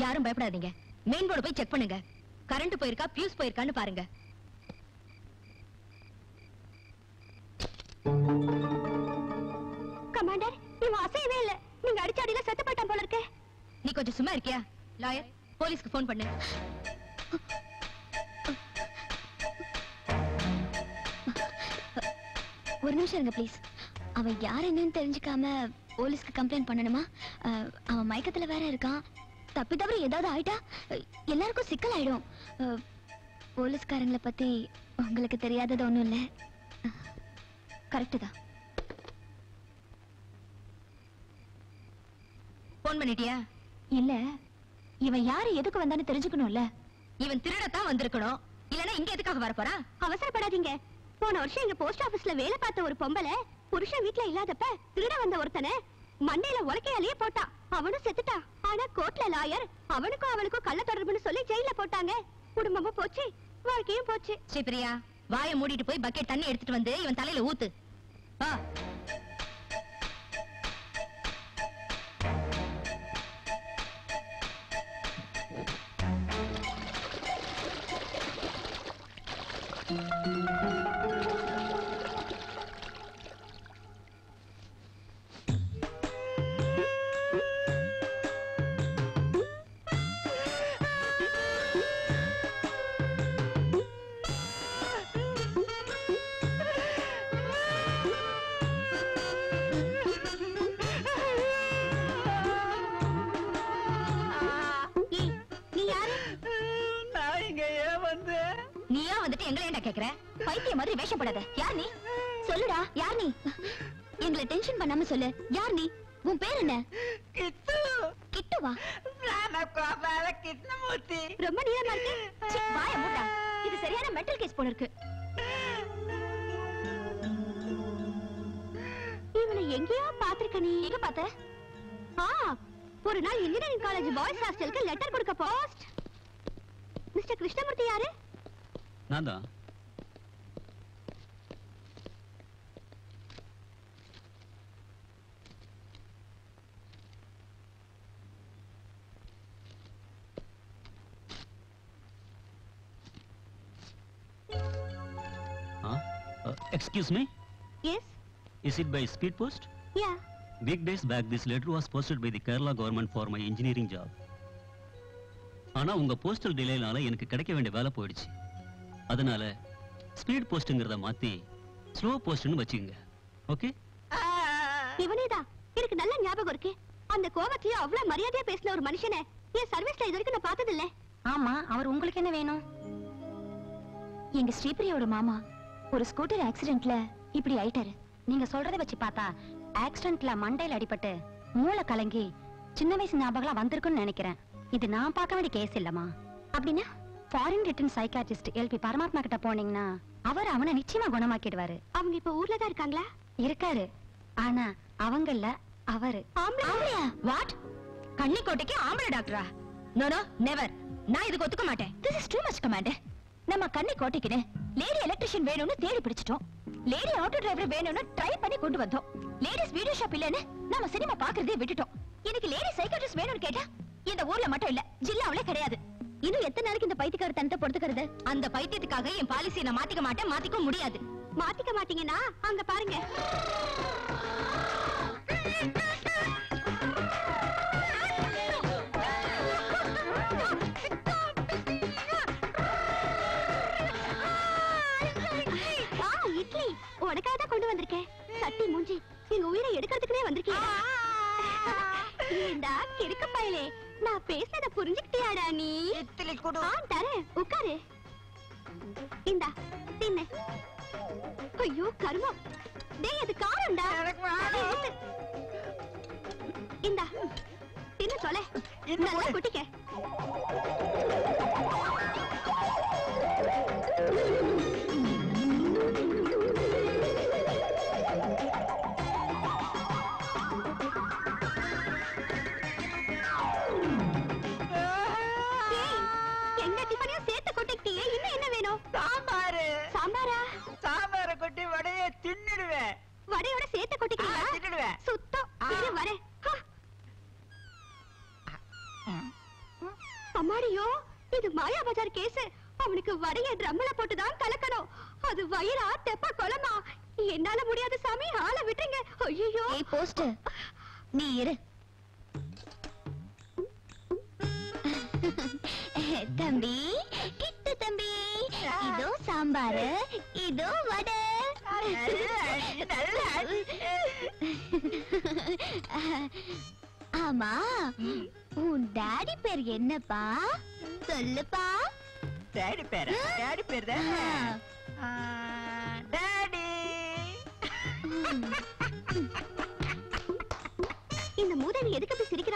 யாரும் பயப்படாதீங்க மெயின் போர்டு போய் செக் பண்ணுங்க கரண்ட் போயிருக்கா பியூஸ் போயிருக்கான்னு பாருங்க கமாண்டர் இவன் அசையவே இல்ல நீங்க அடிச்ச அடியில செத்து போயிட்டான் போல இருக்கே நீ கொஞ்சம் சும்மா இருக்கியா லாயர் போலீஸ்க்கு ஃபோன் பண்ணு ஒரு நிமிஷம் இருங்க ப்ளீஸ் அவன் யார் என்னன்னு தெரிஞ்சுக்காம போலீஸ்க்கு கம்ப்ளைண்ட் பண்ணணுமா அஹ், அவன் மயக்கத்துல வேற இருக்கான் தப்பி தவறி ஏதாவது ஆயிட்டா அஹ், எல்லாருக்கும் சிக்கல் ஆயிடும் அஹ், போலீஸ்காரங்களை பத்தி உங்களுக்கு தெரியாதது ஒண்ணும் இல்ல கரெக்டு தான் ஃபோன் பண்ணிட்டியா இல்ல இவன் யாரு எதுக்கு வந்தான்னு தெரிஞ்சுக்கணும்ல இவன் திருடத்தான் வந்திருக்கணும் இல்லனா இங்க எதுக்காக வர போறா அவசரப்படாதீங்க போன வருஷம் எங்க போஸ்ட் ஆபீஸ்ல வேலை பார்த்த ஒரு பொம்பளை புருஷன் வீட்ல இல்லாதப்ப திருட வந்த ஒருத்தனை மண்டையில உலக்கையாலேயே போட்டா அவனும் செத்துட்டா ஆனா கோர்ட்ல லாயர் அவனுக்கும் அவளுக்கும் கள்ள தொடர்புன்னு சொல்லி ஜெயில போட்டாங்க குடும்பமும் போச்சு வாழ்க்கையும் போச்சு ஸ்ரீபிரியா வாயை மூடிட்டு போய் பக்கெட் தண்ணி எடுத்துட்டு வந்து இவன் தலையில ஊத்து வா ஏய், நீ யாரு நான் இங்க ஏன் வந்தேன் நீயா வந்துட்டு எங்களை ஏன்டா கேக்குற பைத்திய மாதிரி வேஷம் போடாத யார் நீ சொல்லுடா யார் நீ எங்களை டென்ஷன் பண்ணாம சொல்லு யார் நீ உன் பேர் என்ன கித்து கிட்டுவா கோபால கிருஷ்ணமூர்த்தி ரொம்ப நீளமா இருக்கு ச்சீ, வாயை மூடா இது சரியான மென்டல் கேஸ் போல இருக்கு இவனை எங்கேயோ பாத்திருக்க நீ எங்க பார்த்த ஆ ஒரு நாள் இன்ஜினியரிங் காலேஜ் பாய்ஸ் ஹாஸ்டலுக்கு லெட்டர் கொடுக்க போஸ்ட் மிஸ்டர் கிருஷ்ணமூர்த்தி யாரு நான் தான் Excuse me, yes is it by speed post? Yeah Weekdays back, this letter was posted by the Kerala government for my engineering job. ஆனா உங்க போஸ்டல் டிலேனால எனக்கு கிடைக்க வேண்டிய வேலை போயிடுச்சு அதனால ஸ்பீட் போஸ்ட்ங்கிறத மாத்தி ஸ்லோ போஸ்ட்னு வச்சுக்கோங்க ஓகே இவனேதான் எனக்கு நல்ல ஞாபகம் இருக்கு அந்த கோவத்தையும் அவ்வளவு மரியாதையா பேசின ஒரு மனுஷனை என் சர்வீஸ்ல இது வரைக்கும் நான் பார்த்தது இல்ல ஆமா அவர் உங்களுக்கு என்ன வேணும் எங்க ஸ்ரீபிரியோட மாமா ஒரு ஸ்கூட்டர் ஆக்சிடென்ட்ல இப்படி ஆயிட்டாரு நீங்க சொல்றதை வச்சு பார்த்தா ஆக்சிடென்ட்ல மண்டையில அடிபட்டு மூளை கலங்கி சின்ன வயசு ஞாபகம் வந்திருக்குன்னு நினைக்கிறேன் இது நான் பார்க்க வேண்டிய கேஸ் இல்லம்மா அப்படின்னா ஃபாரின் ரிட்டன் சைக்காட்ரிஸ்ட் எல்பி பரமாத்மா கிட்ட போனீங்கன்னா அவர் அவனை நிச்சயமா குணமாக்கிடுவாரு அவங்க இப்ப ஊர்ல தான் இருக்காங்களா இருக்காரு ஆனா அவங்கள அவரு ஆம்பளையா வாட் கன்னிக்கோட்டைக்கு ஆம்பளை டாக்டரா நோ நோ நெவர் நான் இதுக்கு ஒத்துக்க மாட்டேன் this is too much commander நம்ம கண்ணை கோட்டைக்குன்னு லேடி எலக்ட்ரிஷியன் வேணும்னு தேடி பிடிச்சிட்டோம் லேடி ஆட்டோ டிரைவர் வேணும்னு ட்ரை பண்ணி கொண்டு வந்தோம் லேடிஸ் வீடியோ ஷாப் இல்லன்னு நம்ம சினிமா பாக்குறதே விட்டுட்டோம் இன்னைக்கு லேடி சைக்காட்ரிஸ்ட் வேணும்னு கேட்டா இந்த ஊர்ல மட்டும் இல்ல ஜில்லாவிலே கிடையாது இன்னும் எத்தனை நாளைக்கு இந்த பைத்தியக்கார தனத்தை பொறுத்துக்கிறது அந்த பைத்தியத்துக்காக என் பாலிசியை நான் மாத்திக்க மாட்டேன் மாத்திக்க முடியாது மாத்திக்க மாட்டீங்கன்னா அங்க பாருங்க வா, இட்லி உனக்காக தான் கொண்டு வந்திருக்கேன் சட்டி மூஞ்சி எங்க உயிரை எடுக்கிறதுக்குனே வந்திருக்கேன் ஏண்டா கிறுக்கு பயலே நான் பேசுனத புரிஞ்சுக்கிட்டியாடா நீ இட்லி கொடு ஆ தரேன் உட்காரு இந்தா தின்னு ஐயோ கருமம் டேய் அது காரம்டா அதை ஊத்து. இந்தா தின்னு சொல்ல நல்லா குட்டிக்க ஏய், எங்க டிஃபனையும் சேர்த்து கொட்டிக்கிட்டியே இன்னும் என்ன வேணும் சாம்பாரு சாம்பாரா சாம்பார கொட்டி வடைய தின்னுடுவேன் வடையோட சேர்த்து கொட்டிக்கிறீங்களா தின்னுடுவேன் சுத்தம் இரு வரேன் ஹா. எப்படியோ இது மாயா பஜார் கேஸ் அவனுக்கு வடைய ட்ரம்ல போட்டு தான் கலக்கணும் அது வயிறா தெப்ப குளமா என்னால முடியாது சாமி ஆளை விட்டுருங்க ஐயோ ஏய் போஸ்ட் நீ இரு தம்பி கிட்டு தம்பி இதோ சாம்பாரு இதோ வடை ஆமா உன் டாடி பேர் என்னப்பா சொல்லுப்பா டாடி பேரா டாடி பேர் தானே டாடி இந்த மூதேவி எதுக்கு அப்படி சிரிக்கிறா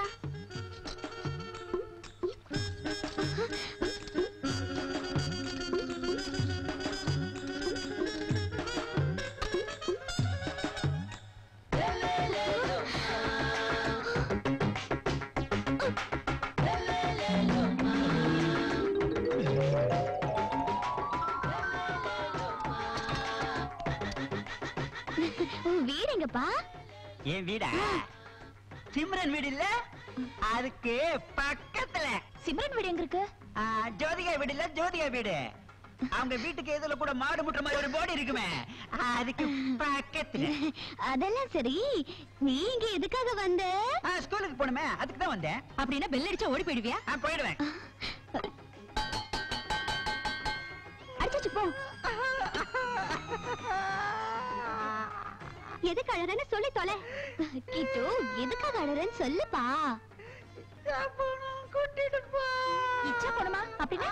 உன் வீடு எங்கப்பா என் வீடா சிம்ரன் வீடு இல்ல அதுக்கு பக்கத்துல சிம்ரன் வீடு எங்க இருக்கு ஆ, ஜோதிகா வீடு இல்ல ஜோதிகா வீடு அவங்க வீட்டுக்கு எதுல கூட மாடு முட்டுற மாதிரி ஒரு போர்டு இருக்குமே அதுக்கு பக்கத்துல அதெல்லாம் சரி நீ இங்க எதுக்காக வந்த ஆ, ஸ்கூலுக்கு போகணுமே அதுக்கு தான் வந்தேன் அப்படின்னா பெல் அடிச்சா ஓடி போயிடுவியா ஆ, போயிடுவேன் அடிச்சு போ எதுக்கு அழறன்னு சொல்லி தொலை கிட்டு எதுக்காக அழறன்னு சொல்லுப்பா இச்சா போணுமா அப்படின்னா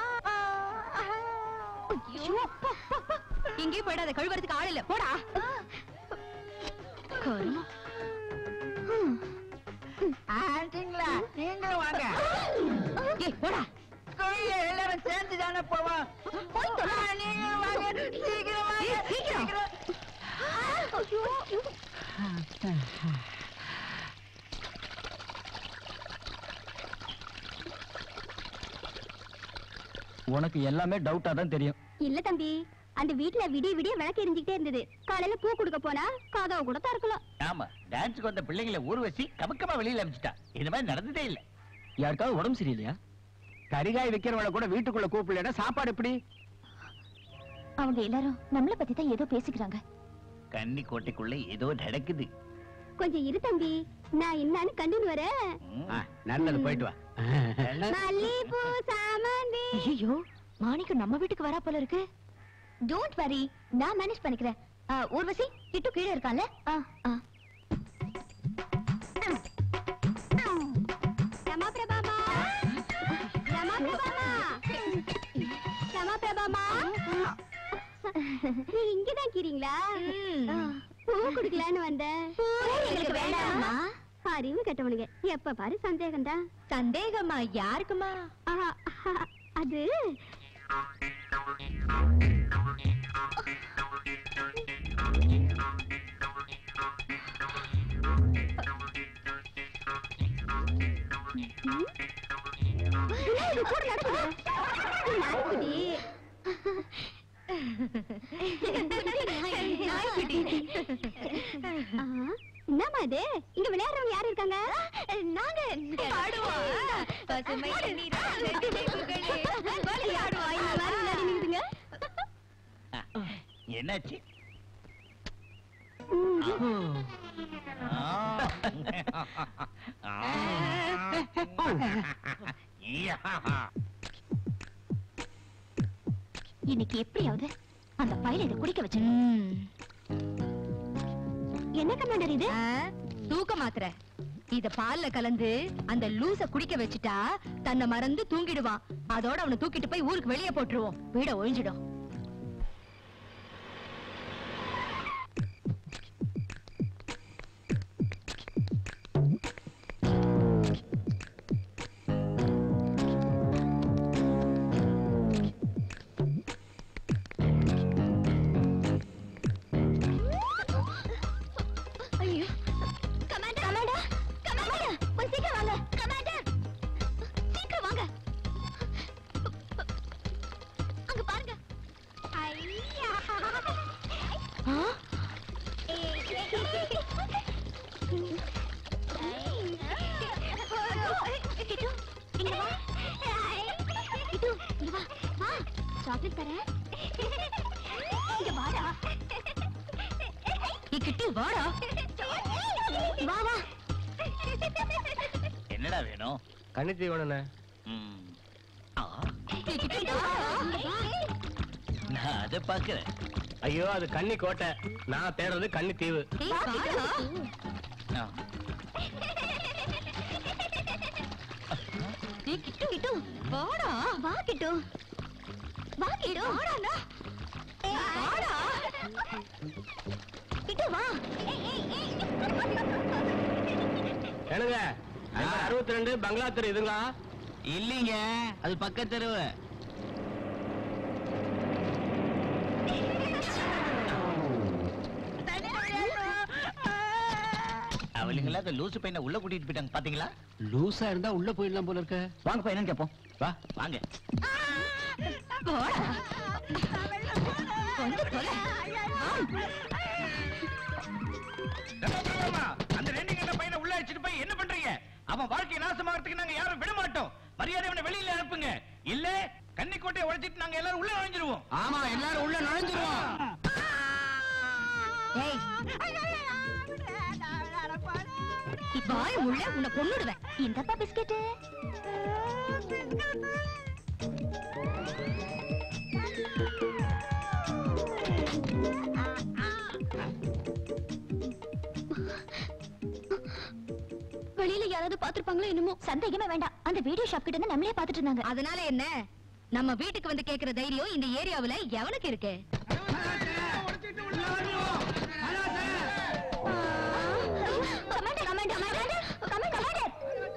ஐயோ, போ, போ, போ. எங்கேயும் போயிடாத கழுவுறதுக்கு ஆள் இல்ல போடா கருமம். ஆண்டிங்களா நீங்களும் வாங்க ஏய் போடா ஸ்கூல்ல எல்லாரும் சேர்ந்து தானே போவோம் ஆ, நீங்களும் வாங்க சீக்கிரம் வாங்க ஏய், சீக்கிரம். உனக்கு எல்லாமே டவுட்டா தான் தெரியும் இல்ல தம்பி அந்த வீட்ல விடிய விடிய விளக்கு எரிஞ்சுக்கிட்டே இருந்தது காலையில பூ கொடுக்க போனா கதவை கூட திறக்கலாம் ஆமா டான்ஸுக்கு வந்த பிள்ளைங்களை ஊர்வசி கமக்கமா வெளியில அமிச்சிட்டா இந்த மாதிரி நடந்ததே இல்ல யாருக்காவது உடம்பு சரியில்லையா கரிகாய் விக்கிறவள கூட வீட்டுக்குள்ள கூப்பிடலன்னா சாப்பாடு எப்படி அவங்க எல்லாரும் நம்மள பத்தி தான் ஏதோ பேசிக்கிறாங்க கன்னி கோட்டைக்குள்ள ஏதோ நடக்குது கொஞ்சம் இரு தம்பி நான் என்னன்னு கண்டுன்னு வரேன் ஆ, நல்லது போயிட்டு வா மல்லிப்பூ சாமந்தி ஐயோ மாணிக்கம் நம்ம வீட்டுக்கு வரா போல இருக்கு டோன்ட் வரி நான் மேனேஜ் பண்ணிக்கிறேன் ஆ, ஊர்வசி கிட்டு கீழே இருக்கான்ல ஆ, ஆ. ரமா பிரபாமா ரமா பிரபாமா ரமா பிரபாமா நீ இங்கதான் கீறீங்களா பூ குடுக்கலான்னு வந்தேன் எங்களுக்கு வேண்டாமா? அறிவு கெட்டவனுங்க எப்ப பாரு சந்தேகம் தான் சந்தேகமா யாருக்குமா அது இது கூட நடக்குது. நாய்க்குட்டி. ஆ, என்னம்மா இது இங்க விளையாடுறவங்க யாரு இருக்காங்க நாங்க பசுமை நீராக நினைவுகளே. விளையாடுவோம் இந்த மாதிரி விளையாடி நிக்குதுங்க என்னாச்சு இன்னைக்கு எப்படியாவது அந்த பையில இதை குடிக்க வச்சு என்ன கமாண்டர் இது ஆ, தூக்க மாத்திரை இத பால்ல கலந்து அந்த லூச குடிக்க வச்சுட்டா தன்னை மறந்து தூங்கிடுவான் அதோட அவனை தூக்கிட்டு போய் ஊருக்கு வெளியே போட்டுருவோம் வீட ஒழிஞ்சிடும் ஐயோ கமாண்டர் கமாண்டர் கமாண்டர் கொஞ்சம் சீக்கிரம் வாங்க கமாண்டர் சீக்கிரம் வாங்க அங்க பாருங்க சாக்லேட் தரேன் இங்க வாடா கிட்டி வாடா வா வா என்னடா வேணும் கண்ணித்தீ வேணுண்ணே ம். ஆ, கிட்டி வாடா இங்க வா நான் அதை பாக்குறேன் ஐயோ அது கன்னி கோட்டை நான் தேடுறது கன்னி தீவு ஏய், வாடா ஆ. ஏய், கிட்டு கிட்டு வாடா வா கிட்டு வா கிட்டு வாடாண்ணா வாடா கிட்டு வா என்னங்க அறுபத்தி ரெண்டு பங்களா தெரு இதுங்களா இல்லைங்க அது பக்கத்து தெருவு அவளுங்களா அந்த லூசு பையனை உள்ள கூட்டிட்டு போயிட்டாங்க பாத்தீங்களா லூசா இருந்தா உள்ள போயிடலாம் போல இருக்க வாங்க போய் என்னன்னு கேட்போம் வா வாங்க வாடா வந்து தொலை அந்த ரெண்டு கண்ட பையனை உள்ள அடிச்சிட்டு போய் என்ன பண்றீங்க அவன் வாழ்க்கை நாசமாகறதுக்கு நாங்க யாரும் விட மாட்டோம் மரியாதை அவனை வெளியில அனுப்புங்க இல்ல கன்னிக்கோட்டையை உடைச்சிட்டு நாங்க எல்லாரும் உள்ள நுழைஞ்சிருவோம் ஆமா எல்லாரும் உள்ள நுழைஞ்சிருவோம் ஏய் வாய் உள்ள உன்னை கொன்னுடுவேன் இந்தப்பா பிஸ்கெட்டு வெளியில யாராவது பாத்துருப்பாங்களோ என்னமோ சந்தேகமே வேண்டாம் அந்த வீடியோ ஷாப் கிட்ட இருந்து நம்மளே பாத்துட்டு இருந்தாங்க அதனால என்ன நம்ம வீட்டுக்கு வந்து கேக்குற தைரியம் இந்த ஏரியாவுல எவனுக்கு இருக்கு commander commander commander commander commander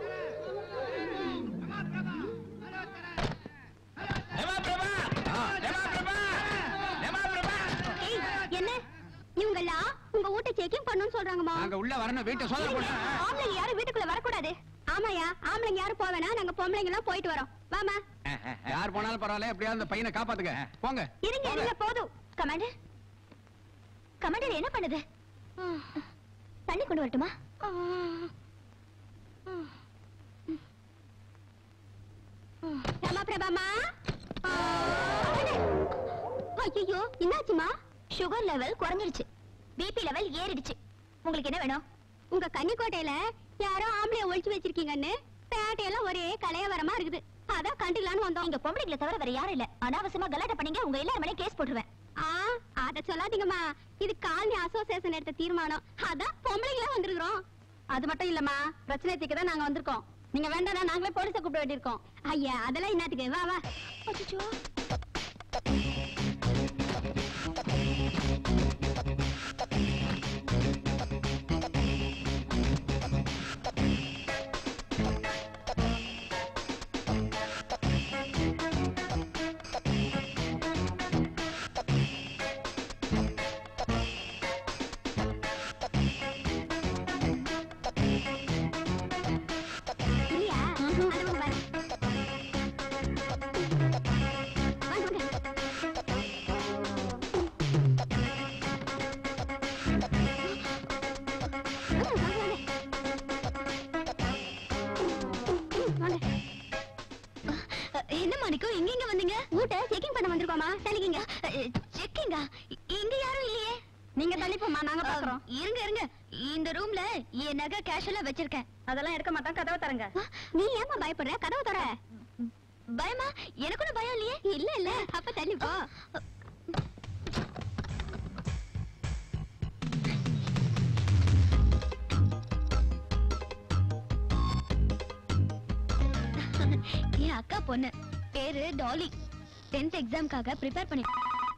Rama Prabha Rama Prabha Rama Prabha ஏய் என்ன இவங்கெல்லாம் உங்க வீட்டை செக்கிங் பண்ணணும்னு சொல்றாங்கம்மா நாங்க உள்ள வரணும் வீட்டை சோதனை போடுறேன் ஆம்பளைங்க யாரும் வீட்டுக்குள்ள வரக்கூடாது ஆமாயா ஆம்பளைங்க யாரும் போவேனா நாங்க பொம்பளைங்க எல்லாம் போயிட்டு வரோம் வாமா யார் போனாலும் பரவாயில்ல எப்படியாவது அந்த பையனை காப்பாத்துங்க போங்க இருங்க போங்க. இருங்க போதும் கமாண்டர் கமாண்டர் என்ன பண்ணுது தண்ணி கொண்டு வரட்டுமா ரமா பிரபாமா ஐயோ என்னாச்சுமா சுகர் லெவல் குறைஞ்சிருச்சு பிபி லெவல் ஏறிடுச்சு உங்களுக்கு என்ன வேணும் உங்க கன்னிக்கோட்டையில யாரோ ஆம்பளைய ஒழிச்சு வச்சிருக்கீங்கன்னு பேட்டையெல்லாம் ஒரே கலையவரமா இருக்குது அதான் கண்டுக்கலான்னு வந்தோம் இங்க பொம்பளைங்களை தவிர வேற யாரும் இல்ல அனாவசியமா கலாட்ட பண்ணீங்க உங்க எல்லாரும் மேலே கேஸ் போட்டுருவேன் ஆ அத சொல்லாதீங்கம்மா இது காலனி அசோசியேஷன் எடுத்த தீர்மானம் அதான் பொம்பளைங்களா வந்திருக்கிறோம் அது மட்டும் இல்லம்மா பிரச்சனை தீர்க்க தான் நாங்க வந்திருக்கோம் நீங்க வேண்டாம்னா நாங்களே போலீஸை கூப்பிட வேண்டியிருக்கோம் ஐயா அதெல்லாம் என்னத்துக்கு வா வா அச்சச்சோ. இல்லையா? அது ஒண்ணு பாரு. வாங்க, வாங்க. வாங்க, வாங்க. வாங்க. என்ன மாணிக்கம் எங்க எங்க வந்தீங்க ஊட்ட செக்கிங் பண்ண வந்திருக்கோமா தள்ளிக்கிங்க செக்கிங்கா இங்க யாரும் இல்லையே நீங்க தள்ளிப்போமா நாங்க பாக்குறோம் இருங்க இருங்க இந்த ரூம்ல என் நகை கேஷ் எல்லாம் வச்சிருக்கேன் அதெல்லாம் எடுக்க மாட்டான் கதவை தரங்க நீ ஏமா பயப்படுற கதவை தர பயமா எனக்கு ஒண்ணும் பயம் இல்லையே இல்ல இல்ல அப்ப தள்ளி போ என் அக்கா பொண்ணு பேரு டாலி டென்த் எக்ஸாம்க்காக ப்ரிப்பேர் பண்ணி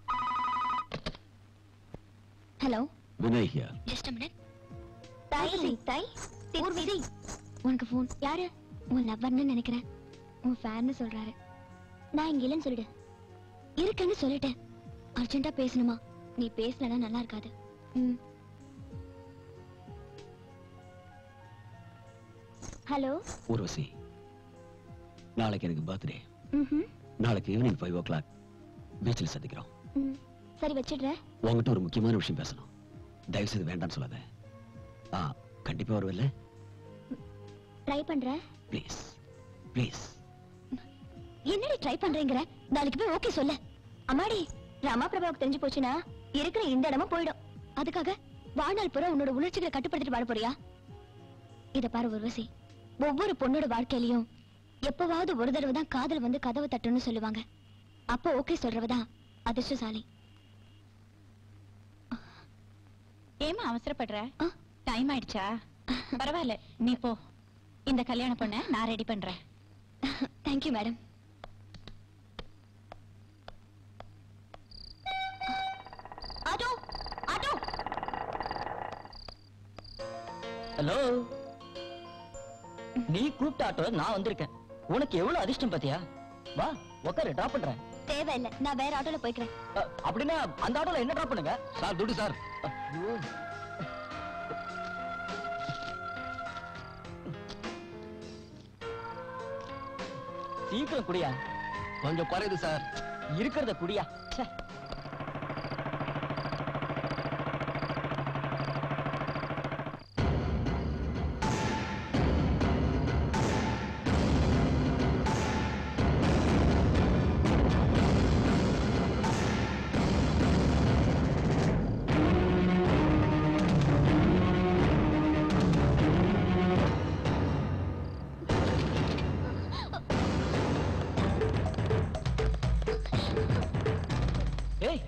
hello Vinay here just minute தாய் தாய் ஊர்வசி உனக்கு ஃபோன் யாரு உன் லவ்வர்னு நினைக்கிறேன் உன் ஃபேன்னு சொல்றாரு நான் இங்க இல்லைன்னு சொல்லிடு இருக்குன்னு சொல்லிட்டேன் அர்ஜென்ட்டா பேசணுமா நீ பேசலனா நல்லா இருக்காது ம் ஹலோ ஊர்வசி நாளைக்கு எனக்கு பர்த்டே ம் நாளைக்கு ஈவினிங் ஃபைவ் ஓ கிளாக் பீச்சில் சந்திக்கிறோம் ம் சரி வச்சிடுறேன் உங்ககிட்ட ஒரு முக்கியமான விஷயம் பேசணும் தயவு செய்து வேண்டாம்னு சொல்லாத ஆ கண்டிப்பா வருவல்ல ட்ரை பண்றேன் ப்ளீஸ் ப்ளீஸ் என்னடி ட்ரை பண்றேங்கிற நாளைக்கு போய் ஓகே சொல்ல அம்மாடி ராமா பிரபாவுக்கு தெரிஞ்சு போச்சுன்னா இருக்கிற இந்த இடமும் போயிடும் அதுக்காக வாழ்நாள் பூரா உன்னோட உணர்ச்சிகளை கட்டுப்படுத்திட்டு வாழ போறியா இத பாரு உர்வசி ஒவ்வொரு பொண்ணோட வாழ்க்கையிலயும் எப்பவாவது ஒரு தடவை தான் காதல் வந்து கதவை தட்டுன்னு சொல்லுவாங்க அப்போ ஓகே சொல்றவதான் அதிர்ஷ்டசாலி ஏமா அவசரப்படுற டைம் ஆயிடுச்சா பரவாயில்ல நீ போ இந்த கல்யாண பொண்ண நான் ரெடி பண்றேன் thank you madam auto auto hello நீ கூப்பிட்ட ஆட்டோ நான் வந்திருக்கேன் உனக்கு எவ்வளவு அதிர்ஷ்டம் பாத்தியா வா உக்காரு டிராப் பண்றேன் தேவையில்லை நான் வேற ஆட்டோல போய்க்கிறேன் அ, அப்படின்னா அந்த ஆட்டோல என்ன டிராப் பண்ணுங்க சார் துட்டு சார் ஐயோ. சீக்கிரம் குடியா கொஞ்சம் குறையுது சார் இருக்கிறத குடியா ச்சே. ஏய்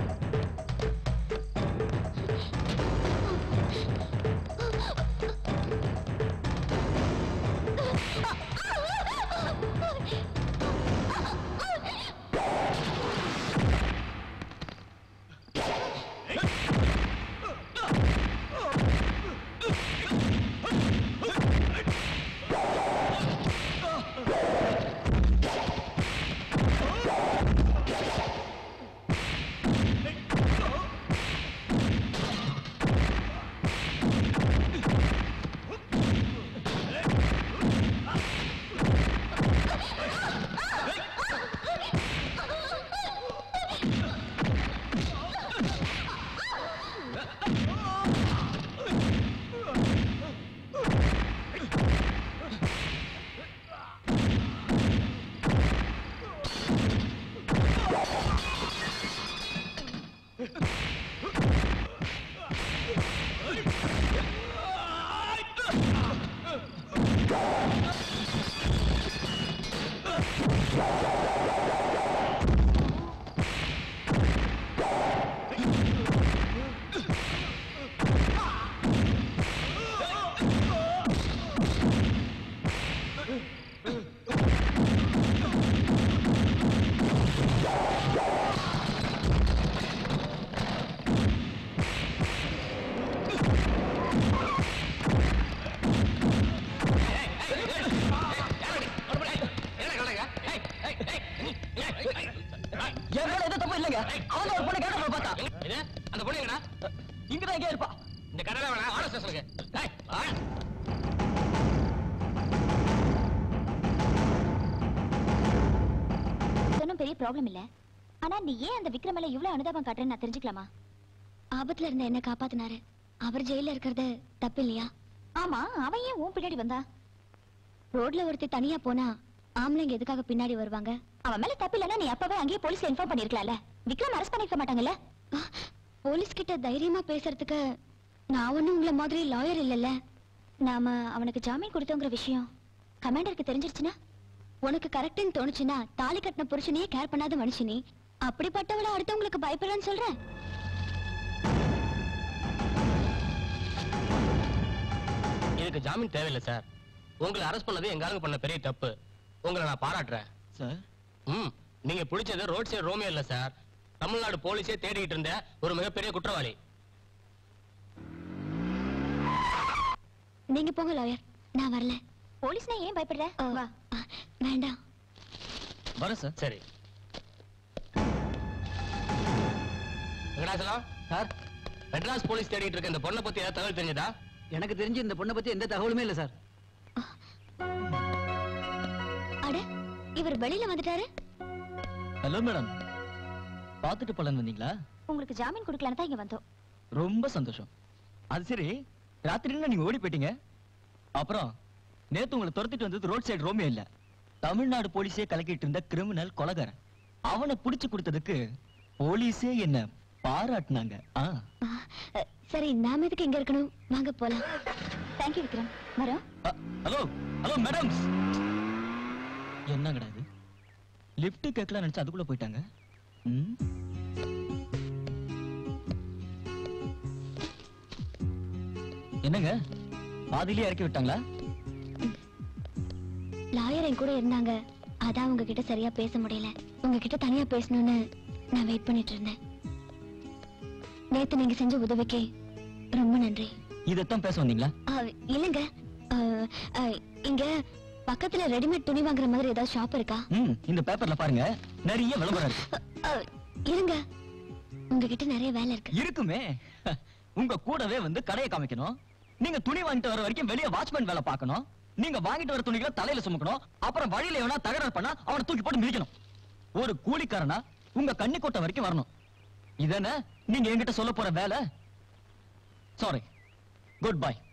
என் மேல எந்த தப்பு இல்லைங்க அவன் ஒரு பொண்ணு கேட்ட பார்த்தா அந்த பொண்ணு எங்கடா இங்கதான் எங்கே இருப்பா இந்த கடையில வேணா ஆட ஸ்டேஷனுக்கு ஏய், வா. ஒன்றும் பெரிய ப்ராப்ளம் இல்ல ஆனா நீ ஏன் அந்த விக்ரமல இவ்வளவு அனுதாபம் காட்டுறேன்னு நான் தெரிஞ்சுக்கலாமா ஆபத்துல இருந்த என்ன காப்பாத்தினாரு அவர் ஜெயில இருக்கிறது தப்பு இல்லையா ஆமா அவன் ஏன் உன் பின்னாடி வந்தா ரோட்ல ஒருத்தி தனியா போனா ஆம்பளைங்க எதுக்காக பின்னாடி வருவாங்க அவன் மேல தப்பு இல்லைன்னா நீ அப்பவே அங்கேயே போலீஸ் இன்ஃபார்ம் பண்ணிருக்கலாம்ல விக்ரம் அரெஸ்ட் பண்ணிருக்க மாட்டாங்கல்ல போலீஸ் கிட்ட தைரியமா பேசுறதுக்கு நான் ஒண்ணும் உங்களை மாதிரி லாயர் இல்லைல்ல நாம அவனுக்கு ஜாமீன் கொடுத்தோங்கிற விஷயம் கமாண்டருக்கு தெரிஞ்சிருச்சுன்னா உனக்கு கரெக்ட்னு தோணுச்சுன்னா தாலி கட்டின புருஷனையே கேர் பண்ணாத மனுஷனே அப்படிப்பட்டவள அடுத்தவங்களுக்கு பயப்படுறான்னு சொல்றேன் இதுக்கு ஜாமீன் தேவையில்லை சார் உங்களை அரெஸ்ட் பண்ணது எங்க ஆளுங்க பண்ண பெரிய தப்பு உங்களை நான் பாராட்டுறேன் சார் ம் நீங்க பிடிச்சது ரோட் சைடு ரோமியோ இல்ல சார் தமிழ்நாடு போலீஸே தேடிட்டு இருந்த ஒரு மிகப்பெரிய குற்றவாளி நீங்க போங்க லாயர் நான் வரல போலீஸ்னா ஏன் பயப்படுற வா வேண்டாம் வரேன் சார் சரி வெங்கடாசலம் சார் மெட்ராஸ் போலீஸ் தேடிட்டு இருக்க இந்த பொண்ணை பத்தி ஏதாவது தகவல் தெரிஞ்சதா எனக்கு தெரிஞ்சு இந்த பொண்ணை பத்தி எந்த தகவலுமே இல்ல சார் அட இவர் வெளியில வந்துட்டாரு ஹலோ மேடம் பார்த்துட்டு பலன் வந்தீங்களா உங்களுக்கு ஜாமீன் கொடுக்கலான்னு தான் இங்க வந்தோம் ரொம்ப சந்தோஷம் அது சரி ராத்திரில நீங்க ஓடி போயிட்டீங்க அப்புறம் நேத்து உங்களை துரத்திட்டு வந்தது ரோட் சைடு ரோமியோ இல்ல தமிழ்நாடு போலீஸே கலக்கிட்டு இருந்த கிரிமினல் கொலகாரன் அவனை புடிச்சு கொடுத்ததுக்கு போலீஸே என்ன பாராட்டினாங்க ஆ அஹ், சரி நாம எதுக்கு இங்க இருக்கணும் வாங்க போலாம் தேங்க்யூ விக்ரம் வரோம் ஹலோ ஹலோ மேடம்ஸ் என்னங்கடா இது லிஃப்ட் கேட்கலாம் நினைச்சு அதுக்குள்ள போயிட்டாங்க ம்? என்னங்க பாதியிலே இறக்கி விட்டாங்களா லாயர் என் கூட இருந்தாங்க அதான் உங்ககிட்ட சரியா பேச முடியல உங்ககிட்ட தனியா பேசணும்னு நான் வெயிட் பண்ணிட்டு இருந்தேன் நேத்து நீங்க செஞ்ச உதவிக்கு ரொம்ப நன்றி இதைத்தான் பேச வந்தீங்களா அஹ், இல்லைங்க அஹ், அஹ், இங்க பக்கத்துல ரெடிமேட் துணி வாங்குற மாதிரி ஏதாவது ஷாப் இருக்கா ம் இந்த பேப்பர்ல பாருங்க நிறைய விளம்பரம் இருக்கு அஹ், இருங்க உங்ககிட்ட நிறைய வேலை இருக்கு இருக்குமே உங்க கூடவே வந்து கடையை காமிக்கணும் நீங்க துணி வாங்கிட்டு வர வரைக்கும் வெளிய வாட்ச்மேன் வேலை பார்க்கணும் நீங்க வாங்கிட்டு வர துணிகளை தலையில சுமக்கணும் அப்புறம் வழியில எவனா தகராறு பண்ணா அவனை தூக்கி போட்டு மிதிக்கணும் ஒரு கூலிக்காரனா உங்க கன்னிக்கோட்டை வரைக்கும் வரணும் இதென்ன நீங்க என்கிட்ட சொல்ல போற வேலை சாரி குட் பை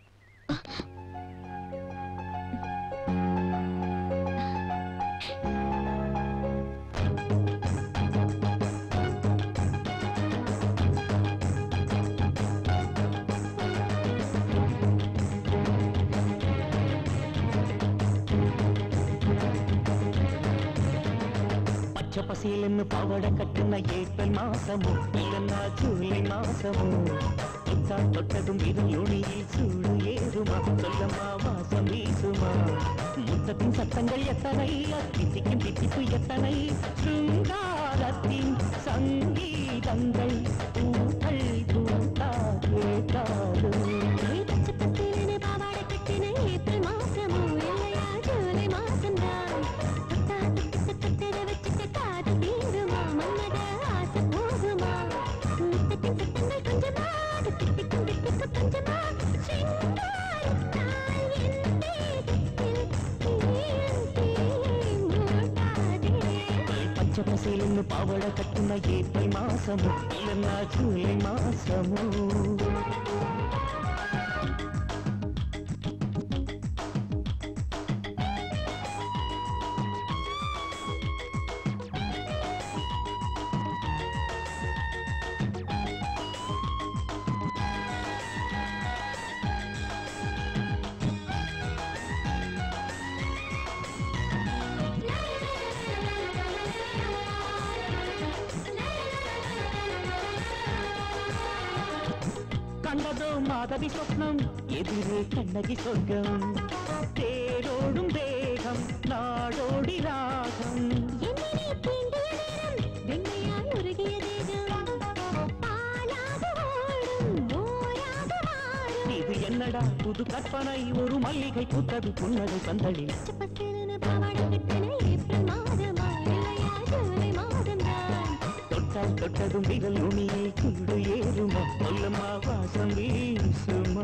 பச்சை பசேலுன்னு பாவட கட்டுன ஏப்ரல் மாசமோ இல்லன்னா ஜூலை மாசமோ தொட்டா தொட்டதும் இருளொளியில் சூடு ஏறுமா சொல்லம்மா வாசம் வீசுமா முத்தத்தின் சத்தங்கள் எத்தனை தித்திக்கும் தித்திப்பு எத்தனை சுங்காரத்தின் சங்கீதங்கள் பூக்கள் பூத்தா கேட்டாலும் ஏப்ரல் மாசமோ இல்லையா ஜூலை மாசம்தான் தொட்டா தொட்டு தொட்டதை வச்சுட்டு காது தீருமா மன்மத ஆசை போகுமா முத்தத்தின் சத்தங்கள் கொஞ்சமா திட்டிக்கும் திட்டிக்கும் கொஞ்சமா சிங்காரத்தால் என் தேகத்தில் தீயும் தீயும் மூட்டாதே பச்சை பசேலுன்னு பாவட கட்டுன ஏப்ரல் மாசமோ இல்லன்னா ஜூலை மாசமோ கண்டதோ மாதவி சொப்னம் எதிரே கண்ணகி சொர்க்கம் தேரோடும் தேகம் நாடோடி ராகம் என்னை தீண்டிய நேரம் வெண்மையாய் உருகிய தேகம் பாலாக ஓடும் நோயாக மாறும் இது என்னடா புது கற்பனை ஒரு மல்லிகை பூத்தது புன்னகை பந்தலில் பசேலன பாவாடை கட்டின ஏப்ரல் மாதமா இல்லையா ஜூலை மாதம்தான் தொட்டால் தொட்டதும் விரல் நுனியில் குடு ஏறுமா சொல்லம்மா வாசம் வீசுமா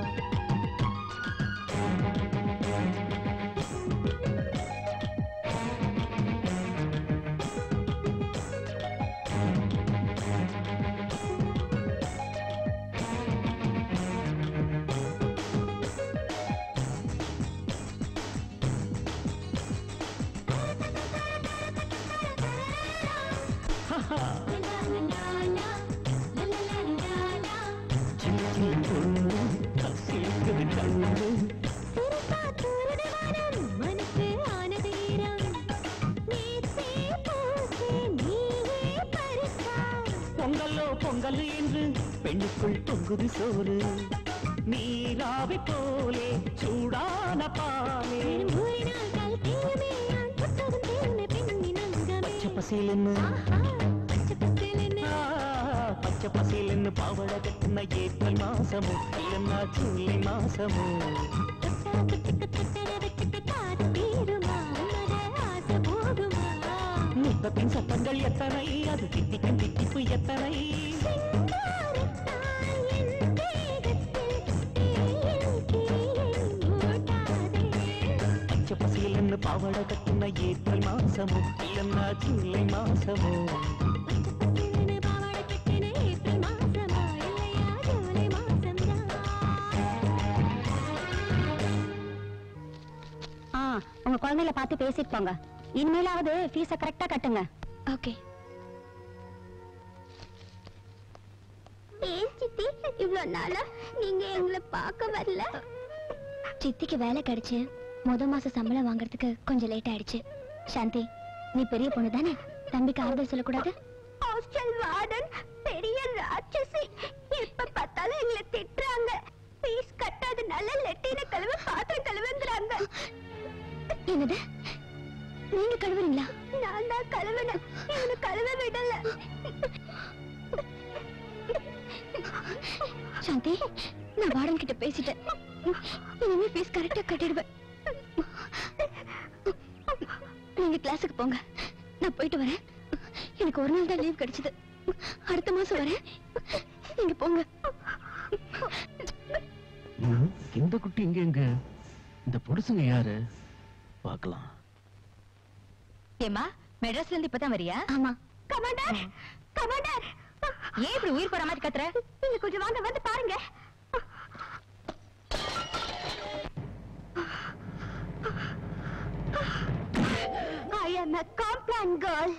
கசிக்குது கண்ணு சிரிப்பா தூரடு வானம் மனசு ஆனது ஈரம் நேத்தே பூசே நீயே பறித்தா பொங்கலோ பொங்கல் என்று பெண்ணுக்குள் பொங்குது சோறு நீராவி போலே சூடான பாலே ஊரினால் கால் தீயுமே ஆண் தொட்டதும் தேர்ந்த பெண்ணின் அங்கமே பச்சை பசேலுன்னு பச்சை பசேலன ஆ, பச்சை பசேலுன்னு பாவட கட்டுன ஏப்ரல் மாசமோ இல்லைன்னா ஜூலை மாசமோ தொட்டா தொட்டுக்கு தொட்டட வச்சுட்டு காது தீருமா மத ஆசை போகுமா முத்தத்தின் சத்தங்கள் எத்தனை அது தித்திக்கும் தித்திப்பு எத்தனை சிங்காரத்தால் என் தேகத்தில் தீயும் தீயும் மூட்டாதே பச்சை பசேலுன்னு பாவட கட்டுன ஏப்ரல் மாசமோ இல்லைன்னா ஜூலை மாசமோ பச்சை பாவாடை கட்டின ஏப்ரல் மாசமா இல்லையா ஜூலை மாசம்தான் ஆ உங்க குழந்தைகளை பார்த்து பேசிட்டு போங்க இனிமேலாவது ஃபீஸ கரெக்டா கட்டுங்க ஓகே ஏன் சித்தி இவ்வளவு நாளா நீங்க எங்களை பார்க்க வரல சித்திக்கு வேலை கிடைச்சு முத மாசம் சம்பளம் வாங்குறதுக்கு கொஞ்சம் லேட் ஆயிடுச்சு சாந்தி நீ பெரிய பொண்ணு தானே தம்பிக்கு ஆறுதல் சொல்லக்கூடாது ஹாஸ்டல் வார்டன் பெரிய ராட்சசி எப்ப பார்த்தாலும் எங்களை திட்டுறாங்க ஃபீஸ் கட்டாதனால லெட்டின கழுவ பாத்திரம் கழுவுங்கிறாங்க என்னது நீங்க கழுவுறீங்களா நான் தான் கழுவுனேன் இவனை கழுவ விடல சாந்தி நான் வார்டன் கிட்ட பேசிட்டேன் இனிமே ஃபீஸ் கரெக்டா கட்டிடுவேன் நீங்க கிளாஸுக்கு போங்க நான் போயிட்டு வரேன் எனக்கு ஒரு நாள் தான் லீவ் கிடைச்சது அடுத்த மாசம் வரேன் நீங்க போங்க இந்த குட்டி இங்க எங்க இந்த பொடுசுங்க யாரு பார்க்கலாம் ஏமா மெட்ராஸ்ல இருந்து இப்பதான் வரியா ஆமா கமாண்டர் கமாண்டர் ஏன் இப்படி உயிர் போற மாதிரி கத்துற நீங்க கொஞ்சம் வாங்க வந்து பாருங்க I am a Complan girl.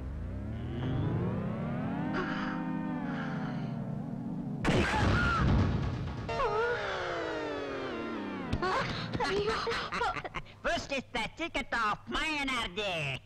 First is the ticket of my energy.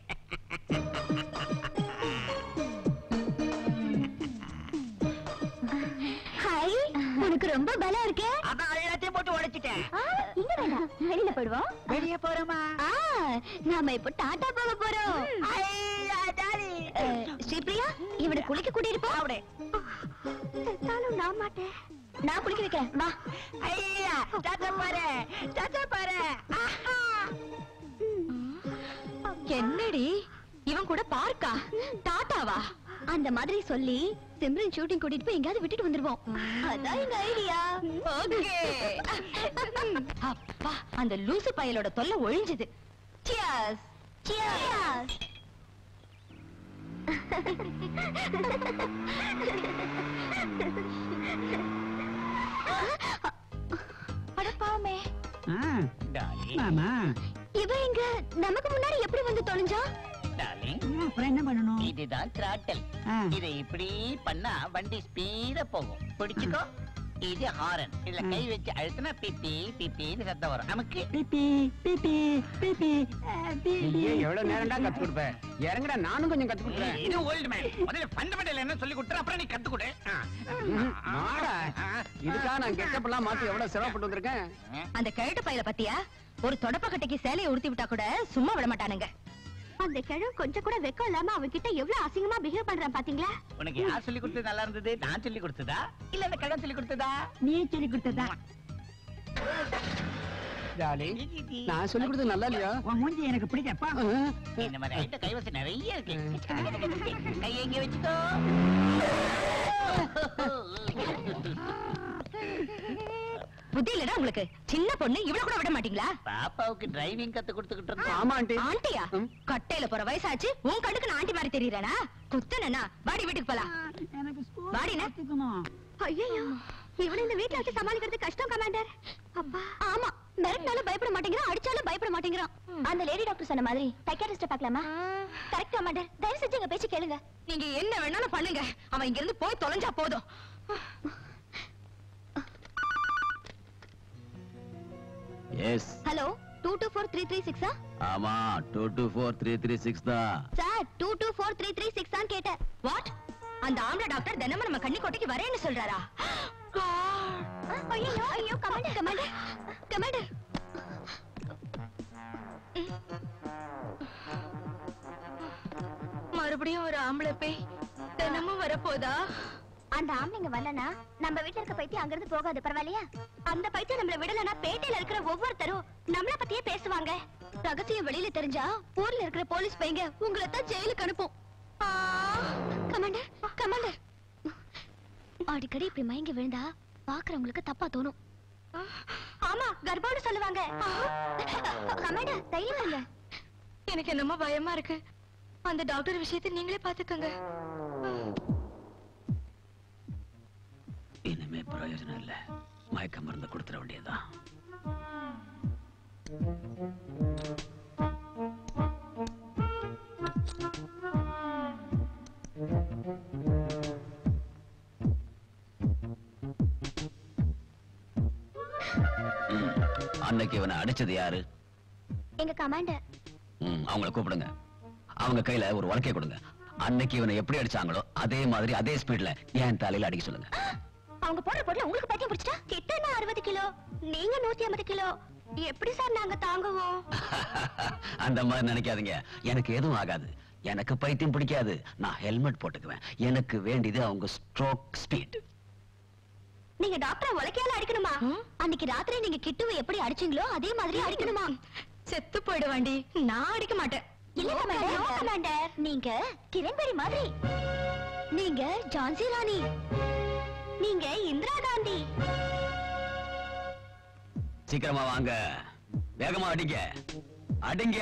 Hi உனக்கு ரொம்ப பலம் இருக்கே அதான் எல்லாத்தையும் போட்டு உடைச்சிட்டேன் ஆ, இங்க வேண்டாம் வெளியில போடுவோம் வெளியே போறோமா ஆ நாம இப்ப டாடா போக போறோம் ஐயா, டாடி. அஹ், ஸ்ரீபிரியா இவனை குளிக்க கூட்டிட்டு போ அப்படியே. செத்தாலும் நான் மாட்டேன் நான் குளிக்க வைக்கிறேன் வா ஐயா, தாத்தா பாரு, தாத்தா பாரு. ஆஹா. என்னடி இவன் கூட பார்க்கா டாட்டாவா அந்த மாதிரி சொல்லி சிம்ரன் ஷூட்டிங் கூட்டிட்டு போய் எங்கயாவது விட்டுட்டு வந்துருவோம் அதான் எங்க ஐடியா ஓகே அப்பா அந்த லூசு பயலோட தொல்லை ஒழிஞ்சது Cheers. Cheers. அட பாவமே ஆ, டார்லிங் மாமா இவன் இங்க நமக்கு முன்னாடி எப்படி வந்து தொலைஞ்சா டார்லிங் அப்புறம் என்ன பண்ணணும் இதுதான் throttle ஆ. இதை இப்படி பண்ணா வண்டி ஸ்பீடா போகும் பிடிச்சுக்கோ இது ஹாரன் இதுல கை வச்சு அழுத்தினா பிப்பி பிப்பின்னு சத்தம் வரும் நமக்கு பிபி பிபி பிபி நீயே எவ்வளவு நேரம்டா கத்து கொடுப்ப இறங்கடா நானும் கொஞ்சம் கத்து கொடுப்பேன் இது ஓல்டு மேன் முதல்ல ஃபண்டமெண்டல் என்ன சொல்லி கொடுத்துற அப்புறம் நீ கத்து கொடு ஆ. மாடா இதுக்காக நான் கெட்டப் எல்லாம் மாத்தி எவ்வளவு சிரமப்பட்டு வந்திருக்கேன் அந்த கிழட்டு பயல பத்தியா ஒரு தொடப்பக்கட்டைக்கு சேலையை உடுத்தி விட்டா கூட சும்மா விட மாட்டானுங்க அந்த கிழவு கொஞ்சம் கூட வெக்கம் இல்லாம அவன்கிட்ட எவ்வளவு அசிங்கமா பிஹேவ் பண்றான் பாத்தீங்களா உனக்கு யார் சொல்லி கொடுத்தது நல்லா இருந்தது நான் சொல்லி கொடுத்ததா இல்ல அந்த கடன் சொல்லி கொடுத்ததா நீ சொல்லி கொடுத்ததா ஜாலி நான் சொல்லி கொடுத்தது நல்லா இல்லையா உன் மூஞ்சி எனக்கு பிடிக்கப்பா இந்த மாதிரி ஐட்ட கைவசம் நிறைய இருக்கு கையை எங்க வச்சுக்கோ புத்தி இல்லடா உங்களுக்கு சின்ன பொண்ணு இவ்வளவு கூட விட மாட்டீங்களா பாப்பாவுக்கு டிரைவிங் கத்து கொடுத்துக்கிட்டு இருக்கோம் ஆமா ஆண்டி ஆண்டியா கட்டையில போற வயசாச்சு உன் கண்ணுக்கு நான் ஆண்டி மாதிரி தெரியறேனா குத்துனா வாடி வீட்டுக்கு போலாம் எனக்கு ஸ்கூல் வாடினா கத்துக்கணும் ஐயோ இவனை இந்த வீட்ல வச்சு சமாளிக்கிறது கஷ்டம் கமாண்டர் அப்பா ஆமா மிரட்டினாலும் பயப்பட மாட்டேங்கிறான் அடிச்சாலும் பயப்பட மாட்டேங்கிறான் அந்த லேடி டாக்டர் சொன்ன மாதிரி சைக்காட்ரிஸ்ட பார்க்கலாமா கரெக்ட் கமாண்டர் தயவு செஞ்சு எங்க பேச்சு கேளுங்க நீங்க என்ன வேணாலும் பண்ணுங்க அவன் இங்க இருந்து போய் தொலைஞ்சா போதும் yes hello two two four three three சிக்ஸா ஆமா two two four three three six தான் sir two two four three three six தான் கேட்டேன் வாட் அந்த ஆம்பளை டாக்டர் தினமும் நம்ம கன்னிக்கோட்டைக்கு வரேன்னு சொல்றாரா ஐயோ ஐயோ கமாண்டர் கமாண்டர் கமாண்டர் மறுபடியும் ஒரு ஆம்பளை பேய் தினமும் வரப்போதா அந்த ஆம்பளைங்க வரலனா நம்ம வீட்ல இருக்க பைத்தியம் அங்க இருந்து போகாது பரவாயில்லையா அந்த பைத்தியம் நம்மள விடலனா பேட்டையில இருக்கிற ஒவ்வொருத்தரும் நம்மள பத்தியே பேசுவாங்க ரகசியம் வெளியில தெரிஞ்சா ஊர்ல இருக்கிற போலீஸ் பையங்க உங்களை தான் ஜெயிலுக்கு அனுப்பும் ஆ, கமாண்டர் கமாண்டர் அடிக்கடி இப்படி மயங்கி விழுந்தா பாக்குறவங்களுக்கு தப்பா தோணும் ஆமா கர்ப்பம்னு சொல்லுவாங்க கமாண்டர் தைரியம் இல்ல எனக்கு என்னமோ பயமா இருக்கு அந்த டாக்டர் விஷயத்தை நீங்களே பாத்துக்கோங்க இனிமே பிரயோஜனம் இல்ல மயக்க மருந்து கொடுத்துட வேண்டியதுதான் இவனை அடிச்சது யாரு எங்க கமாண்டர் ம், அவங்கள கூப்பிடுங்க அவங்க கையில ஒரு வழக்கை கொடுங்க அன்னைக்கு இவனை எப்படி அடிச்சாங்களோ அதே மாதிரி அதே ஸ்பீட்ல என் தலையில அடிக்க சொல்லுங்க அவங்க போடுற பொருள் உங்களுக்கு பத்தியம் பிடிச்சிட்டா கிட்டனா அறுபது கிலோ நீங்க நூத்தி ஐம்பது கிலோ எப்படி சார் நாங்க தாங்குவோம் அந்த மாதிரி நினைக்காதீங்க எனக்கு எதுவும் ஆகாது எனக்கு பைத்தியம் பிடிக்காது நான் ஹெல்மெட் போட்டுக்குவேன் எனக்கு வேண்டியது அவங்க ஸ்ட்ரோக் ஸ்பீட் நீங்க டாக்டர் உலக்கையால அடிக்கணுமா அன்னைக்கு ராத்திரி நீங்க கிட்டுவை எப்படி அடிச்சீங்களோ அதே மாதிரி அடிக்கணுமா செத்து போயிடுவாண்டி நான் அடிக்க மாட்டேன் இல்ல கமாண்டர் கமாண்டர் நீங்க கிரண்பேடி மாதிரி நீங்க ஜான்சி ராணி நீங்க இந்திரா காந்தி சீக்கிரமா வாங்க வேகமா அடிங்க அடிங்க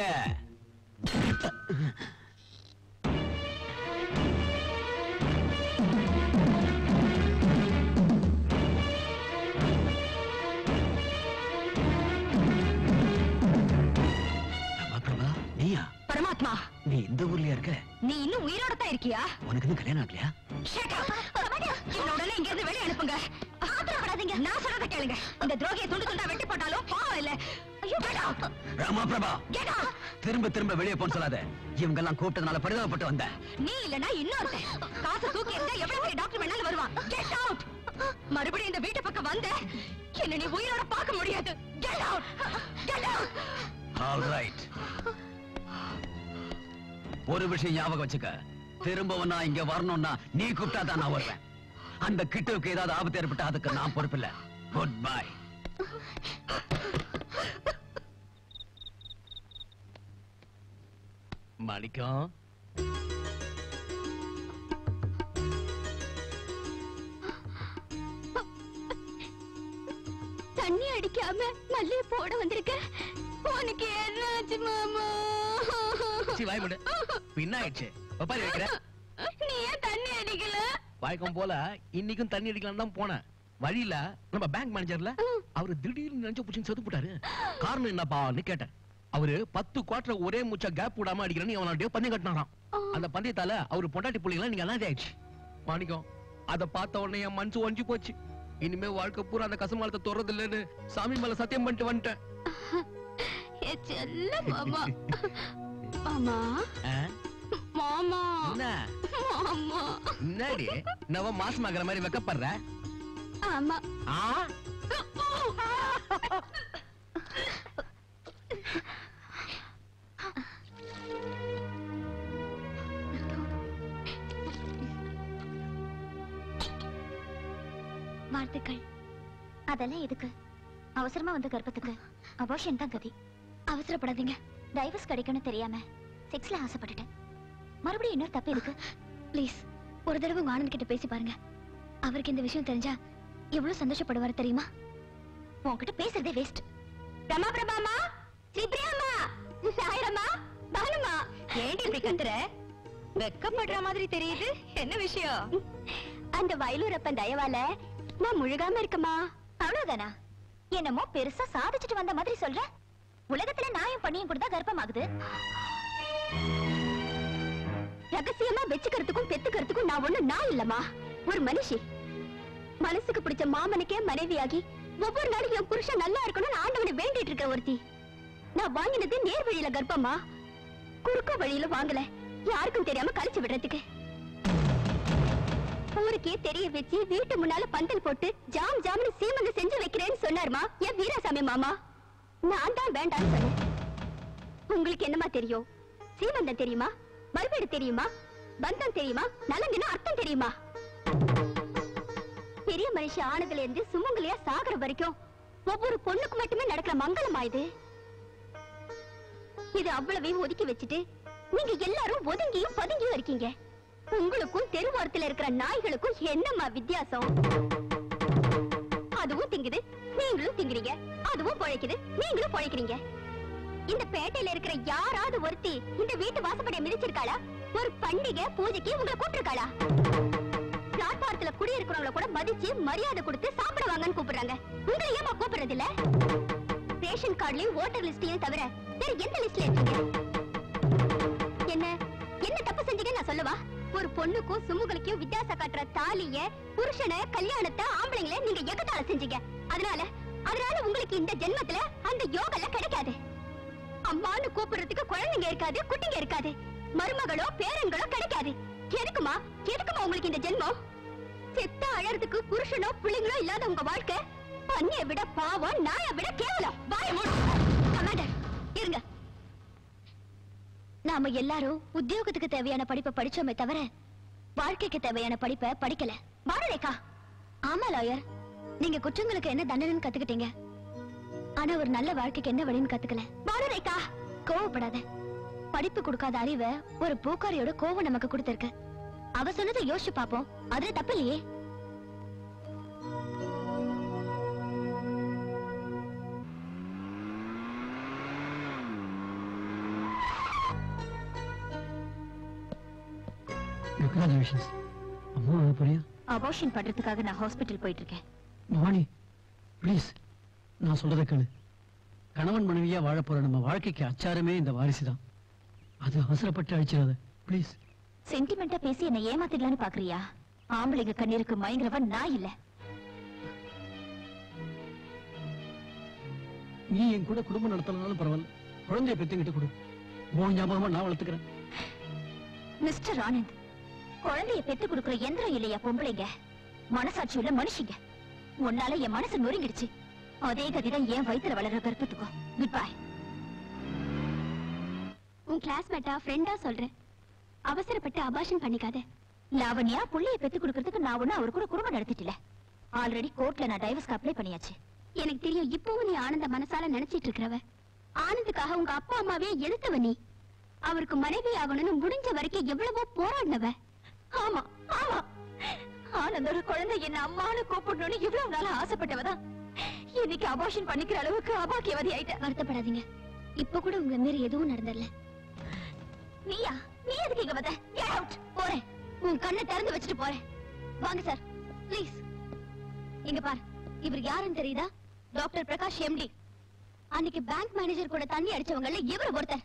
ரமாபிரபா, நீயா பரமாத்மா நீ இந்த ஊர்லயா இருக்க நீ இன்னும் உயிரோட தான் இருக்கியா உனக்கு இன்னும் கல்யாணம் ஆகலையா Shut up. இவனை உடனே இங்க இருந்து வெளிய அனுப்புங்க ஆத்திரப்படாதீங்க நான் சொல்றத கேளுங்க இந்த துரோகியை துண்டு துண்டா வெட்டி போட்டாலும் பாவம் இல்ல ஐயோ get out. Rama Prabha Get out. திரும்ப திரும்ப வெளியே போன்னு சொல்லாத இவங்க எல்லாம் கூப்பிட்டதுனால பரிதாபப்பட்டு வந்தேன் நீ இல்லனா இன்னொருத்தன் காசு தூக்கி இருந்தா எவ்வளவு பெரிய டாக்டர் வேணாலும் வருவான் கெட் அவுட் மறுபடியும் இந்த வீட்டு பக்கம் வந்த என்ன நீ உயிரோட பார்க்க முடியாது get out get out all right ஒரு விஷயம் ஞாபகம் வச்சுக்க திரும்பவும் நான் இங்க வரணும்னா நீ கூப்பிட்டா தான் நான் வருவேன் அந்த கிட்டுவுக்கு ஏதாவது ஆபத்து ஏற்பட்டா அதுக்கு நான் பொறுப்பில்ல குட் பை மாணிக்கம் தண்ணி அடிக்காம மல்லிகை போட வந்திருக்க உனக்கு என்னாச்சு மாமா சி வாய் முடு பின்ன ஆயிடுச்சு பப்பாரி வைக்கிற நீ ஏன் தண்ணி அடிக்கல வாய்க்கம் போல இன்னைக்கும் தண்ணி அடிக்கலாம் தான் போனேன் வழியில நம்ம பேங்க் மேனேஜர்ல அவரு திடீர்னு நினைச்ச புடிச்சு செத்து போட்டாரு காரணம் என்னப்பான்னு கேட்டேன் அவரு பத்து குவார்டர் ஒரே முச்சா கேப் விடாம அடிக்கிறேன்னு அவனுடைய பந்தயம் கட்டினாராம் அந்த பந்தயத்தால அவரு பொண்டாட்டி பிள்ளைங்களா நீங்க எல்லாம் ஆயிடுச்சு மாணிக்கம் அத பார்த்த உடனே என் மனசு ஒஞ்சி போச்சு இனிமே வாழ்க்கை பூரா அந்த கசமாலத்தை தொடறது இல்லைன்னு சாமி மேல சத்தியம் பண்ணிட்டு வந்துட்டேன் ஏ செல்ல மாமா மாமா ஆ? மாமா என்ன மாமா என்னடி நவ மாசமாகிற மாதிரி வெக்கப்படுற ஆமா ஆ வாழ்த்துக்கள் அதெல்லாம் எதுக்கு அவசரமா வந்த கர்ப்பத்துக்கு அபார்ஷன் தான் கதி அவசரப்படாதீங்க டைவர்ஸ் கிடைக்கும்னு தெரியாம செக்ஸ்ல ஆசைப்பட்டுட்டேன் மறுபடியும் இன்னொரு தப்பு இருக்கு ப்ளீஸ் ஒரு தடவை உங்க ஆனந்த் கிட்ட பேசி பாருங்க அவருக்கு இந்த விஷயம் தெரிஞ்சா எவ்வளவு சந்தோஷப்படுவாரு தெரியுமா உன்கிட்ட பேசுறதே வேஸ்ட் ரமா பிரபாமா ஸ்ரீபிரியாமா சாயரமா பானுமா ஏண்டி இப்படி கத்துற வெக்கப்படுற மாதிரி தெரியுது என்ன விஷயம் அந்த வயலூரப்பன் தயவால நான் முழுகாம இருக்கமா அவ்வளவுதானா என்னமோ பெருசா சாதிச்சுட்டு வந்த மாதிரி சொல்ற உலகத்துல நாயும் பண்ணியும் கூட தான் கர்ப்பமாகுது ரகசியமா வெச்சுக்கிறதுக்கும் பெத்துக்கிறதுக்கும் நான் ஒண்ணு நான் இல்லம்மா ஒரு மனுஷி மனசுக்கு பிடிச்ச மாமனுக்கே மனைவியாகி ஒவ்வொரு நாளும் என் புருஷன் நல்லா இருக்கணும்னு ஆண்டவனை வேண்டிட்டு இருக்க ஒருத்தி நான் வாங்கினது நேர் வழியில கர்ப்பமா குறுக்க வழியில வாங்கல யாருக்கும் தெரியாம கழிச்சு விடுறதுக்கு ஊருக்கே தெரிய வச்சு வீட்டு முன்னால பந்தல் போட்டு ஜாம் ஜாம்னு சீமந்த செஞ்சு வைக்கிறேன்னு சொன்னாருமா என் வீராசாமி மாமா நான் தான் வேண்டாம்னு சொன்னேன் உங்களுக்கு என்னமா தெரியும் சீமந்தம் தெரியுமா மறுபீடு தெரியுமா பந்தம் தெரியுமா நலங்குன்னு அர்த்தம் தெரியுமா பெரிய மனுஷன் ஆனதுல இருந்து சுமங்கலியா சாகுற வரைக்கும் ஒவ்வொரு பொண்ணுக்கு மட்டுமே நடக்கிற மங்களமா இது இது அவ்வளவையும் ஒதுக்கி வச்சுட்டு நீங்க எல்லாரும் ஒதுங்கியும் பதுங்கியும் இருக்கீங்க உங்களுக்கும் தெருவோரத்துல இருக்கிற நாய்களுக்கும் என்னம்மா வித்தியாசம் அதுவும் திங்குது நீங்களும் திங்குறீங்க அதுவும் பொழைக்குது நீங்களும் பொழைக்கிறீங்க இந்த பேட்டையில இருக்கிற யாராவது ஒருத்தி இந்த வீட்டு வாசப்படியை மிதிச்சிருக்காளா ஒரு பண்டிகை பூஜைக்கு உங்களை கூப்பிட்டிருக்காளா பிளாட்பாரத்துல குடி இருக்கிறவங்கள கூட மதிச்சு மரியாதை கொடுத்து சாப்பிட வாங்கன்னு கூப்பிடுறாங்க உங்களை ஏமா கூப்பிடுறது இல்ல ரேஷன் கார்டுலயும் ஓட்டர் லிஸ்டையும் தவிர வேற எந்த லிஸ்ட்ல இருக்கீங்க என்ன என்ன தப்பு செஞ்சீங்கன்னு நான் சொல்லவா ஒரு பொண்ணுக்கும் சுமுகளுக்கும் வித்தியாசம் காட்டுற தாலிய புருஷனை கல்யாணத்தை ஆம்பளைங்கள நீங்க எகத்தால செஞ்சீங்க அதனால அதனால உங்களுக்கு இந்த ஜென்மத்துல அந்த யோகெல்லாம் கிடைக்காது அம்மான்னு கூப்பிடுறதுக்கு குழந்தைங்க இருக்காது குட்டிங்க இருக்காது மருமகளோ பேரன்களோ கிடைக்காது எதுக்குமா எதுக்குமா உங்களுக்கு இந்த ஜென்மம் செத்த அழறதுக்கு புருஷனோ பிள்ளைங்களோ இல்லாத உங்க வாழ்க்கை பண்ணிய விட பாவம் நாய விட கேவலம் வாய மூடு கமாண்டர் இருங்க நாம எல்லாரும் உத்தியோகத்துக்கு தேவையான படிப்பை படிச்சோமே தவிர வாழ்க்கைக்கு தேவையான படிப்பை படிக்கல பாரரேகா ஆமா லாயர் நீங்க குற்றங்களுக்கு என்ன தண்டனைன்னு கத்துக்கிட்டீங்க ஆனா ஒரு நல்ல வாழ்க்கைக்கு என்ன வழின்னு கத்துக்கல பாரரேகா கோவப்படாத படிப்பு கொடுக்காத அறிவை ஒரு பூக்காரியோட கோவம் நமக்கு கொடுத்திருக்கு அவ சொன்னதை யோசிச்சு பாப்போம் அதுல தப்பு இல்லையே கங்க்ராச்சுலேஷன்ஸ் அம்மா அப்படியா அபார்ஷன் பண்றதுக்காக நான் ஹாஸ்பிட்டல் போயிட்டு இருக்கேன் பவானி ப்ளீஸ் நான் சொல்றதை கேளு கணவன் மனைவியா வாழ போற நம்ம வாழ்க்கைக்கு அச்சாரமே இந்த வாரிசு தான் அது அவசரப்பட்டு அழிச்சிடாத ப்ளீஸ் சென்டிமெண்டா பேசி என்ன ஏமாத்திடலான்னு பாக்குறியா ஆம்பளைங்க கண்ணீருக்கு மயங்குறவன் நான் இல்ல நீ என் கூட குடும்பம் நடத்தலனாலும் பரவாயில்ல குழந்தைய பெத்துக்கிட்டு கொடு உன் ஞாபகமா நான் வளர்த்துக்கிறேன் மிஸ்டர் ஆனந்த் குழந்தைய பெத்து கொடுக்கிற எந்திரம் இல்லையா பொம்பளைங்க மனசாட்சி உள்ள மனுஷங்க உன்னால என் மனசு நொறுங்கிடுச்சு அதே கதிதான் என் வயித்துல வளர்ற கர்ப்பத்துக்கும் குட் பை உன் கிளாஸ்மேட்டா ஃப்ரெண்டா சொல்றேன் அவசரப்பட்டு அபாஷன் பண்ணிக்காத லாவண்யா புள்ளைய பெத்து கொடுக்கறதுக்கு நான் ஒண்ணு அவர் கூட குடும்பம் நடத்திட்டல ஆல்ரெடி கோர்ட்ல நான் டைவர்ஸ்க்கு அப்ளை பண்ணியாச்சு எனக்கு தெரியும் இப்பவும் நீ ஆனந்த மனசால நினைச்சிட்டு இருக்கிறவ ஆனந்துக்காக உங்க அப்பா அம்மாவே எழுத்தவ நீ அவருக்கு மனைவி ஆகணும்னு முடிஞ்ச வரைக்கும் எவ்வளவோ போராடினவ ஆமா ஆமா ஆனந்தோட குழந்தை என்ன அம்மானு கூப்பிடணும்னு இவ்வளவு நாளா ஆசைப்பட்டவதான் இன்னைக்கு அபார்ஷன் பண்ணிக்கிற அளவுக்கு அபாக்கியவதி ஆயிட்ட வருத்தப்படாதீங்க இப்ப கூட உங்களை மீறி எதுவும் நடந்தல நீயா நீ எதுக்கு இங்க வந்த கெட் அவுட் போறேன் உன் கண்ணை திறந்து வச்சுட்டு போறேன் வாங்க சார் ப்ளீஸ் இங்க பார் இவர் யாருன்னு தெரியுதா டாக்டர் பிரகாஷ் எம்டி அன்னைக்கு பேங்க் மேனேஜர் கூட தண்ணி அடிச்சவங்கல இவர் ஒருத்தர்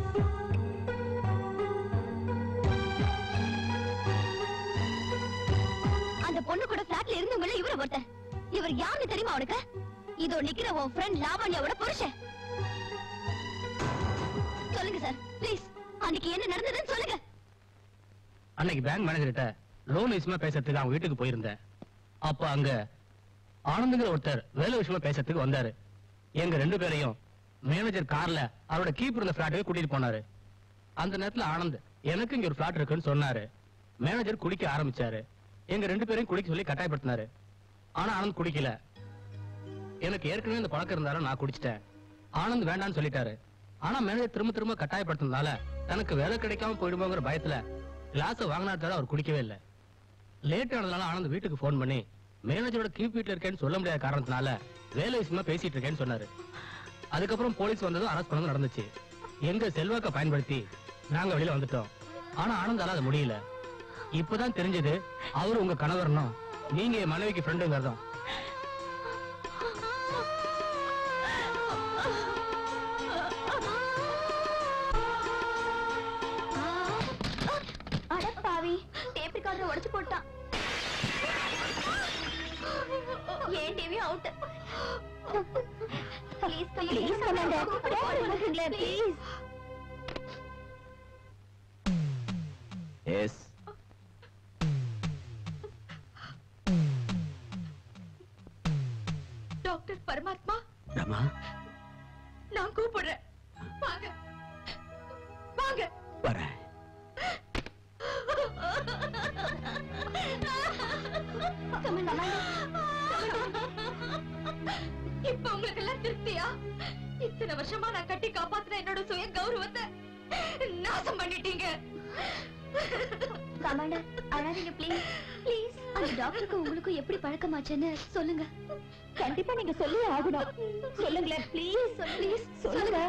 அந்த பொண்ணு கூட பிளாட்ல இருந்தவங்கள இவர் ஒருத்தர் இவர் யாருன்னு தெரியுமா உனக்கு இதோ நிக்கிற உன் ஃப்ரெண்ட் லாவண்யாவோட புருஷன் சொல்லுங்க சார் ப்ளீஸ் அன்னைக்கு என்ன நடந்ததுன்னு சொல்லுங்க அன்னைக்கு பேங்க் மேனேஜர்கிட்ட லோன் விஷயமா பேசுறதுக்கு அவங்க வீட்டுக்கு போயிருந்தேன் அப்ப அங்க ஆனந்துங்கிற ஒருத்தர் வேலை விஷயமா பேசுறதுக்கு வந்தாரு எங்க ரெண்டு பேரையும் மேனேஜர் கார்ல அவரோட கீப்பர் இருந்த பிளாட்டுக்கு கூட்டிட்டு போனாரு அந்த நேரத்துல ஆனந்த் எனக்கு இங்க ஒரு பிளாட் இருக்குன்னு சொன்னாரு மேனேஜர் குடிக்க ஆரம்பிச்சாரு எங்க ரெண்டு பேரையும் குடிக்க சொல்லி கட்டாயப்படுத்தினாரு ஆனா ஆனந்த் குடிக்கல எனக்கு ஏற்கனவே இந்த பழக்கம் இருந்தாலும் நான் குடிச்சிட்டேன் ஆனந்த் வேண்டாம்னு சொல்லிட்டாரு ஆனா மேனேஜர் திரும்ப திரும்ப கட்டாயப்படுத்தினதால தனக்கு வேலை கிடைக்காம போயிடுமோங்கிற பயத்துல கிளாஸ வாங்கினாரு அவர் குடிக்கவே இல்லை லேட் ஆனதுனால ஆனந்த் வீட்டுக்கு ஃபோன் பண்ணி மேனேஜரோட கீப் வீட்ல இருக்கேன்னு சொல்ல முடியாத காரணத்தினால வேலை விஷயமா பேசிட்டு இருக்கேன்னு சொன்னாரு அதுக்கப்புறம் போலீஸ் வந்ததும் அரெஸ்ட் பண்ணதும் நடந்துச்சு எங்க செல்வாக்க பயன்படுத்தி நாங்க வெளியில வந்துட்டோம் ஆனா ஆனந்தால அது முடியல இப்பதான் தெரிஞ்சது அவர் உங்க கணவர்னும் நீங்க என் மனைவிக்கு ஃப்ரெண்டுங்கிறதும் அடப்பாவி டேப் ரெக்கார்டர் உடைச்சு போட்டான் ஏன் TV out please please commander please yes doctor Paramatma Rama நான் கூப்பிடுறேன் வாங்க வாங்க வரேன் இப்ப உங்களுக்கு எல்லாம் திருப்தியா இத்தனை வருஷமா நான் கட்டி காப்பாத்துன என்னோட சுய கௌரவத்தை நாசம் பண்ணிட்டீங்க கமாண்டர் அழாதீங்க ப்ளீஸ் ப்ளீஸ் அந்த டாக்டருக்கு உங்களுக்கும் எப்படி பழக்கமாச்சுன்னு சொல்லுங்க கண்டிப்பா நீங்க சொல்லி ஆகணும் சொல்லுங்களேன் ப்ளீஸ் ப்ளீஸ் சொல்லுங்க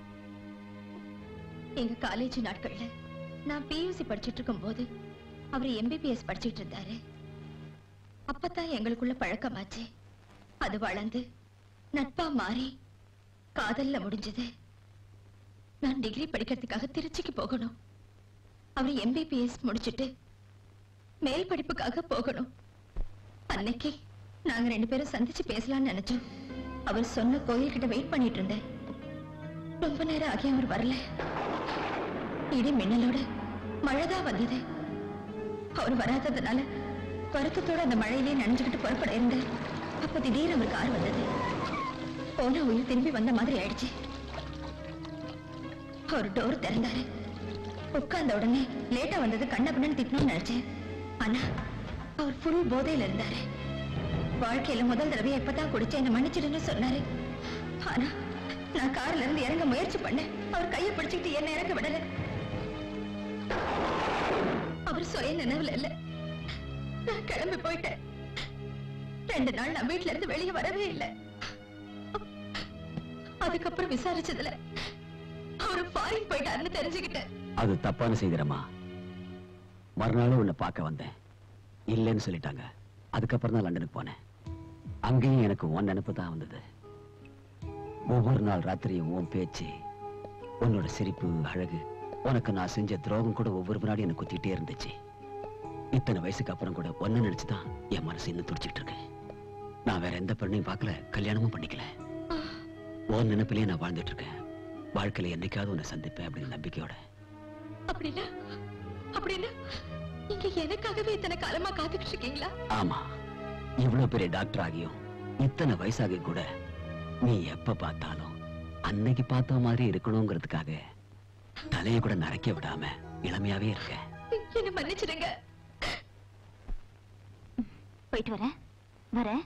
எங்க காலேஜ் நாட்கள்ல நான் பியூசி படிச்சிட்டு இருக்கும் போது அவர் எம்பிபிஎஸ் படிச்சிட்டு இருந்தாரு அப்பதான் எங்களுக்குள்ள பழக்கமாச்சு அது வளர்ந்து நட்பா மாறி காதல்ல முடிஞ்சது நான் டிகிரி படிக்கிறதுக்காக திருச்சிக்கு போகணும் அவர் எம்பிபிஎஸ் முடிச்சிட்டு மேல் படிப்புக்காக போகணும் அன்னைக்கு நாங்க ரெண்டு பேரும் சந்திச்சு பேசலாம்னு நினைச்சோம் அவர் சொன்ன கோயில் கிட்ட வெயிட் பண்ணிட்டு இருந்தேன் ரொம்ப நேரம் ஆகி அவர் வரல இடி மின்னலோட மழைதான் வந்தது அவர் வராததுனால வருத்தத்தோட அந்த மழையிலே நனைஞ்சுக்கிட்டு புறப்பட இருந்தேன் அப்ப திடீர்னு அவர் கார் வந்தது போன உயிர் திரும்பி வந்த மாதிரி ஆயிடுச்சு அவர் டோர் திறந்தாரு உட்கார்ந்த உடனே லேட்டா வந்தது கண்ண பின்னு திட்டணும்னு நினைச்சேன் ஆனா அவர் ஃபுல் போதையில இருந்தாரு வாழ்க்கையில முதல் தடவை எப்பதான் குடிச்சேன் என்ன மன்னிச்சிடுன்னு சொன்னாரு ஆனா நான் கார்ல இருந்து இறங்க முயற்சி பண்ணேன் அவர் கையை பிடிச்சுக்கிட்டு என்ன இறங்க விடல அவர் சுய நினைவுல இல்ல நான் கிளம்பி போயிட்டேன் ரெண்டு நாள் நான் வீட்ல இருந்து வெளியே வரவே இல்லை அதுக்கப்புறம் விசாரிச்சதுல அவரு ஃபாரின் போயிட்டாருன்னு தெரிஞ்சுக்கிட்டேன் அது தப்பான செய்திரம்மா மறுநாள் உன்னை பார்க்க வந்தேன் இல்லைன்னு சொல்லிட்டாங்க அதுக்கப்புறம் தான் லண்டனுக்கு போனேன் அங்கேயும் எனக்கு உன் நினைப்பு தான் வந்தது ஒவ்வொரு நாள் ராத்திரியும் உன் பேச்சு உன்னோட சிரிப்பு அழகு உனக்கு நான் செஞ்ச துரோகம் கூட ஒவ்வொரு முன்னாடி எனக்கு குத்திட்டே இருந்துச்சு இத்தனை வயசுக்கு அப்புறம் கூட ஒன்னு நினைச்சுதான் என் மனசு இன்னும் துடிச்சிட்டு இருக்கு நான் வேற எந்த பெண்ணையும் பார்க்கல கல்யாணமும் பண்ணிக்கல உன் நினைப்பிலேயே நான் வாழ்ந்துட்டு இருக்கேன் வாழ்க்கையில என்னைக்காவது உன்னை சந்திப்பேன் அப்படின்னு நம்பிக்கையோட அப்படின்னா அப்படின்னா நீங்க எனக்காகவே இத்தனை காலமா காத்துக்கிட்டு இருக்கீங்களா ஆமா இவ்வளவு பெரிய டாக்டர் ஆகியும் இத்தனை வயசாகி கூட நீ எப்ப பார்த்தாலும் அன்னைக்கு பார்த்த மாதிரி இருக்கணுங்கிறதுக்காக தலையை கூட நரைக்க விடாம இளமையாவே இருக்க என்ன மன்னிச்சிடுங்க போயிட்டு வரேன் வரேன்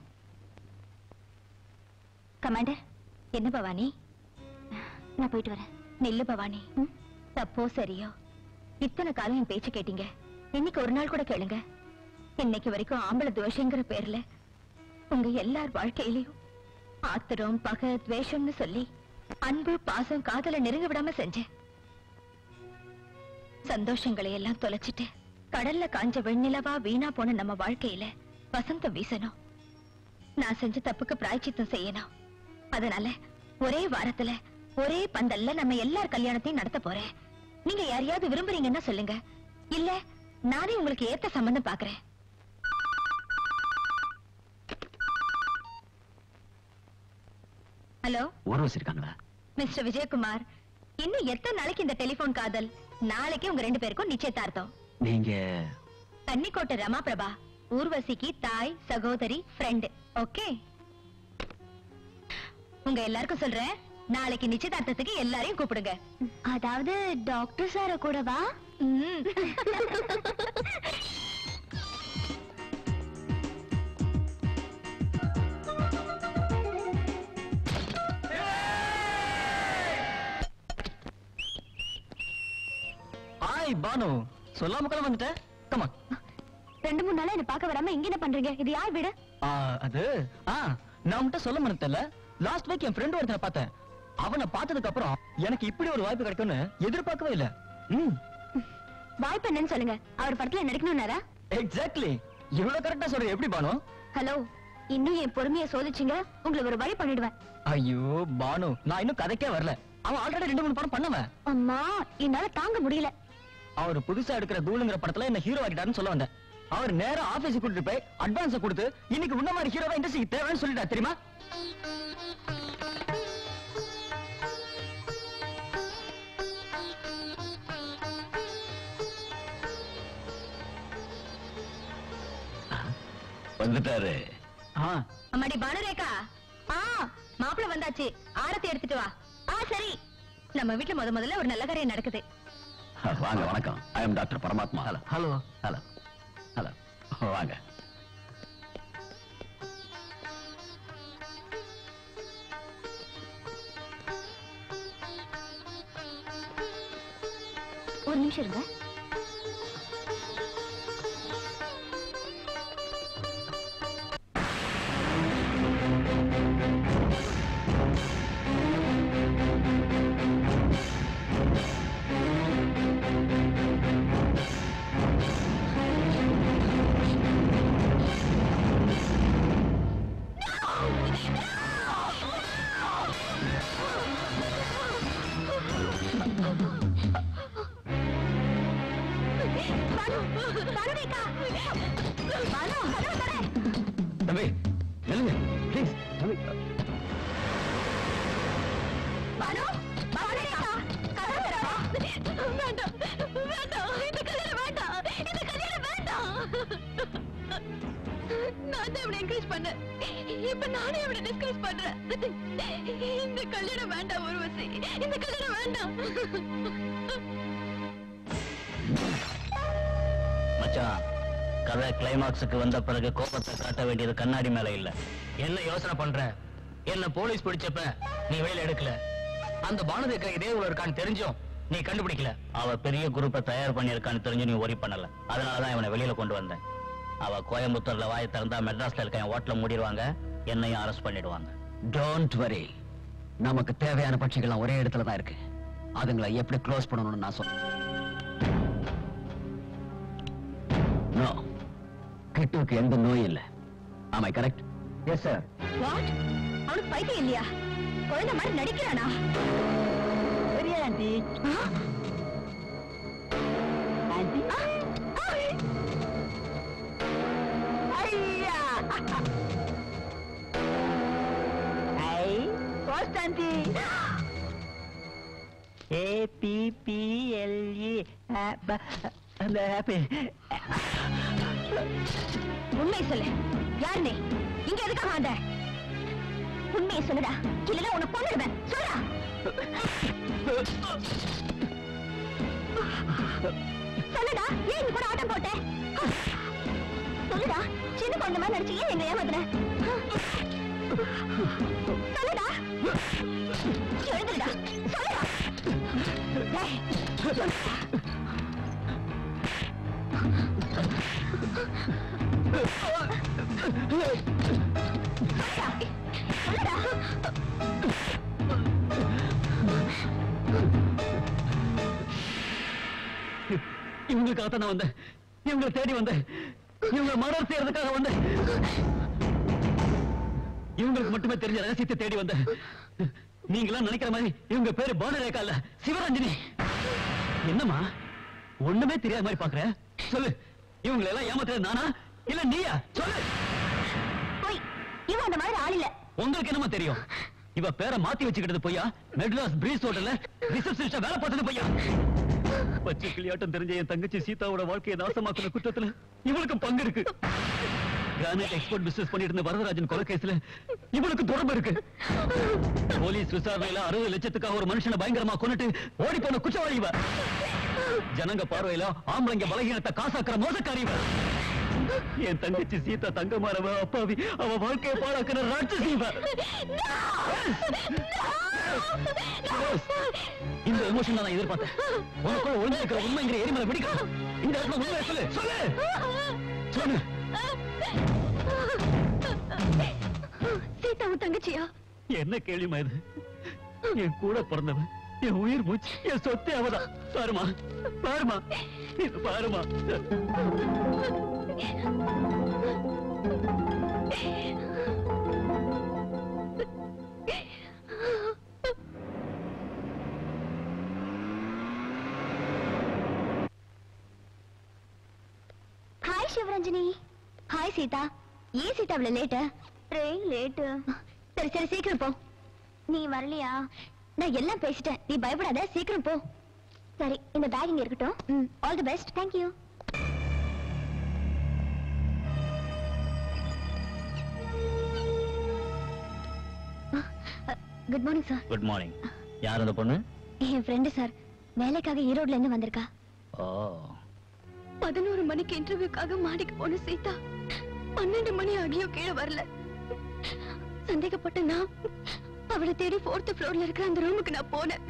கமாண்டர் என்ன பவானி நான் போயிட்டு வரேன் நெல்லு பவானி ம்? தப்போ சரியோ இத்தனை காலம் என் பேச்சு கேட்டீங்க இன்னைக்கு ஒரு நாள் கூட கேளுங்க இன்னைக்கு வரைக்கும் ஆம்பளை துவேஷங்கிற பேர்ல உங்க எல்லார் வாழ்க்கையிலயும் ஆத்திரம் பகை துவேஷம்னு சொல்லி அன்பு பாசம் காதல நெருங்க விடாம செஞ்சேன் சந்தோஷங்களை எல்லாம் தொலைச்சிட்டு கடல்ல காஞ்ச வெண்ணிலவா வீணா போன நம்ம வாழ்க்கையில வசந்தம் வீசணும் நான் செஞ்ச தப்புக்கு பிராய்ச்சித்தம் செய்யணும் அதனால ஒரே வாரத்துல ஒரே பந்தல்ல நம்ம எல்லார் கல்யாணத்தையும் நடத்த போறேன் நீங்க யாரையாவது விரும்புறீங்கன்னா சொல்லுங்க இல்ல நானே உங்களுக்கு ஏத்த சம்பந்தம் பாக்குறேன் ஹலோ உறவு இருக்காங்களா மிஸ்டர் விஜயகுமார் இன்னும் எத்தனை நாளைக்கு இந்த டெலிபோன் காதல் நாளைக்கு உங்க ரெண்டு பேருக்கும் நிச்சயதார்த்தம் நீங்க கன்னிக்கோட்டை ரமா பிரபா ஊர்வசிக்கு தாய் சகோதரி ஃப்ரெண்ட் ஓகே உங்க எல்லாருக்கும் சொல்றேன் நாளைக்கு நிச்சயதார்த்தத்துக்கு எல்லாரையும் கூப்பிடுங்க அதாவது டாக்டர் சார கூடவா ஹாய் பானு சொல்லாம கிளம்ப வந்துட்ட கமா ரெண்டு மூணு நாளா என்ன பார்க்க வராம இங்க என்ன பண்றீங்க இது யார் வீடு அது ஆ நான் மட்டும் சொல்ல மனத்தல லாஸ்ட் வீக் என் ஃப்ரெண்ட் ஒருத்தனை பார்த்தேன் அவனை பார்த்ததுக்கு அப்புறம் எனக்கு இப்படி ஒரு வாய்ப்பு கிடைக்கும்னு எதிர்பார்க்கவே இல்ல ம் வாய்ப்பு என்னன்னு சொல்லுங்க அவர் படத்துல நடிக்கணும்னாரா எக்ஸாக்ட்லி இவ்வளவு கரெக்டா சொல்ற எப்படி பானு ஹலோ இன்னும் என் பொறுமையை சோதிச்சீங்க உங்களை ஒரு வழி பண்ணிடுவேன் ஐயோ பானு நான் இன்னும் கதைக்கே வரல அவன் ஆல்ரெடி ரெண்டு மூணு படம் பண்ணவன் அம்மா என்னால தாங்க முடியல அவர் புதுசா எடுக்கிற தூளுங்கிற படத்துல என்ன ஹீரோ ஆக்கிட்டாருன்னு சொல்ல வந்தேன் அவர் நேரா ஆபீஸ் கூட்டிட்டு போய் அட்வான்ஸ் கொடுத்து இன்னைக்கு உன்ன மாதிரி ஹீரோவா இண்டஸ்ட்ரிக்கு தேவைன்னு சொல்லிட்டா தெரியுமா வந்துட்டாரு அம்மாடி பானுரேகா ஆ மாப்பிள வந்தாச்சு ஆரத்தி எடுத்துட்டு வா ஆ சரி நம்ம வீட்டுல முத முதல்ல ஒரு நல்ல காரியம் நடக்குது வாங்க வணக்கம் I am doctor Paramatma hello hello hello hello வாங்க ஒரு நிமிஷம் இருங்க டிஸ்கஸ் பண்ண இப்ப நானே அவனை டிஸ்கஸ் பண்றேன் இந்த கல்யாணம் வேண்டாம் உருவசி இந்த கல்யாணம் வேண்டாம் மச்சான் கதை கிளைமாக்ஸுக்கு வந்த பிறகு கோபத்தை காட்ட வேண்டியது கண்ணாடி மேல இல்ல என்ன யோசனை பண்ற என்ன போலீஸ் பிடிச்சப்ப நீ வேலை எடுக்கல அந்த பானதேக்கர் இதே ஊர்ல இருக்கான்னு தெரிஞ்சும் நீ கண்டுபிடிக்கல அவ பெரிய குரூப்பை தயார் பண்ணியிருக்கான்னு தெரிஞ்சு நீ ஒரி பண்ணல அதனாலதான் இவனை வெளியில கொண்டு வந்தேன் அவ கோயம்புத்தூர்ல வாயை திறந்தா மெட்ராஸ்ல இருக்க என் ஓட்டல மூடிடுவாங்க என்னையும் அரெஸ்ட் பண்ணிடுவாங்க டோன்ட் வரி நமக்கு தேவையான பட்சிகள்லாம் ஒரே இடத்துல தான் இருக்கு அதுங்களை எப்படி க்ளோஸ் பண்ணணும்னு நான் சொல்றேன் நோ கிட்டுவுக்கு எந்த நோயும் இல்லை ஆமாம் கரெக்ட் எஸ் சார் வாட் அவனுக்கு பைத்தியம் இல்லையா குழந்தை மாதிரி நடிக்கிறானா பெரிய ஆண்டி ஆண்டி ஐயா I post aunty A P P L E அந்த ஹாப்பி உண்மை சொல்லு யார் நீ இங்க எதுக்காக வந்த உண்மையை சொல்லுடா இல்லைன்னா உன்னை கொன்னுடுவேன் சொல்லுடா சொல்லுடா ஏன் நீ கூட ஆட்டம் போட்ட சொல்லுடா சின்ன குழந்தை மாதிரி நடிச்சு ஏன் எங்க ஏமாத்துற சொல்லுடா எழுந்துடா சொல்லுடா டேய், சொல்லுடா. இவங்களுக்காக தான் நான் வந்தேன் இவங்களை தேடி வந்தேன் இவங்களை மர்டர் செய்யறதுக்காக வந்தேன் இவங்களுக்கு மட்டுமே தெரிஞ்ச ரகசியத்தை தேடி வந்தேன் நீங்களாம் நினைக்கிற மாதிரி இவங்க பேரு பானரேகா இல்ல சிவரஞ்சனி என்னம்மா ஒண்ணுமே தெரியாத மாதிரி பாக்குற சொல்லு இவங்களை எல்லாம் ஏமாத்துறது நானா இல்ல நீயா சொல்லு போய் இவன் அந்த மாதிரி ஆள் இல்ல உங்களுக்கு என்னமா தெரியும் இவ பேரை மாத்தி வச்சுக்கிட்டது பொய்யா மெட்ராஸ் பிரீஸ் ஹோட்டல்ல ரிசப்ஷனிஸ்டா வேலை பார்த்தது பொய்யா பச்சை கிளியாட்டம் தெரிஞ்ச என் தங்கச்சி சீதாவோட வாழ்க்கையை நாசமாக்குன குற்றத்துல இவளுக்கு பங்கு இருக்கு கிரானைட் எக்ஸ்போர்ட் பிசினஸ் பண்ணிட்டு இருந்த வரதராஜன் கொலை கேஸ்ல இவளுக்கு தொடர்பு இருக்கு போலீஸ் விசாரணையில அறுபது லட்சத்துக்காக ஒரு மனுஷனை பயங்கரமா கொன்னுட்டு ஓடி போன குற்றவாளி இவ ஜனங்க பார்வையில ஆம்பளைங்க பலகீனத்தை காசாக்குற மோசக்காரி இவ என் தங்கச்சி சீதா தங்கமாரவ அப்பாவி அவ வாழ்க்கையை பாழாக்குற ராட்சசி இவ இந்த எமோஷன் நான் எதிர்பார்த்தேன் உனக்குள்ள ஒளிஞ்சிருக்கிற உண்மைங்கிற எரிமலை வெடிக்கும் இந்த இடத்துல உண்மையை சொல்லு சொல்லு சொல்லு சீதாவும் தங்கச்சியா என்ன கேள்விமா இது என் கூட பிறந்தவன் என் உயிர் மூச்சு என் சொத்தே அவதான் பாருமா பாருமா இது பாருமா ஹாய் சிவரஞ்சனி ஹாய் சீதா ஏன் சீதா இவ்வளவு லேட்டு ட்ரெயின் லேட்டு சரி சரி சீக்கிரம் போ நீ வரலையா நான் எல்லாம் பேசிட்டேன் நீ பயப்படாத சீக்கிரம் போ சரி இந்த பேக் இங்க இருக்கட்டும் all the best thank you good morning sir good morning யார் அந்த பொண்ணு என் ஃப்ரெண்டு சார் வேலைக்காக ஈரோட்ல இருந்து வந்திருக்கா ஓ பதினோரு மணிக்கு இன்டர்வியூக்காக மாடிக்கு போன சீதா பன்னெண்டு மணி ஆகியும் கீழே வரல சந்தேகப்பட்ட நான் அவளை தேடி ஃபோர்த் ஃப்ளோர்ல இருக்கிற அந்த ரூமுக்கு நான் போனேன்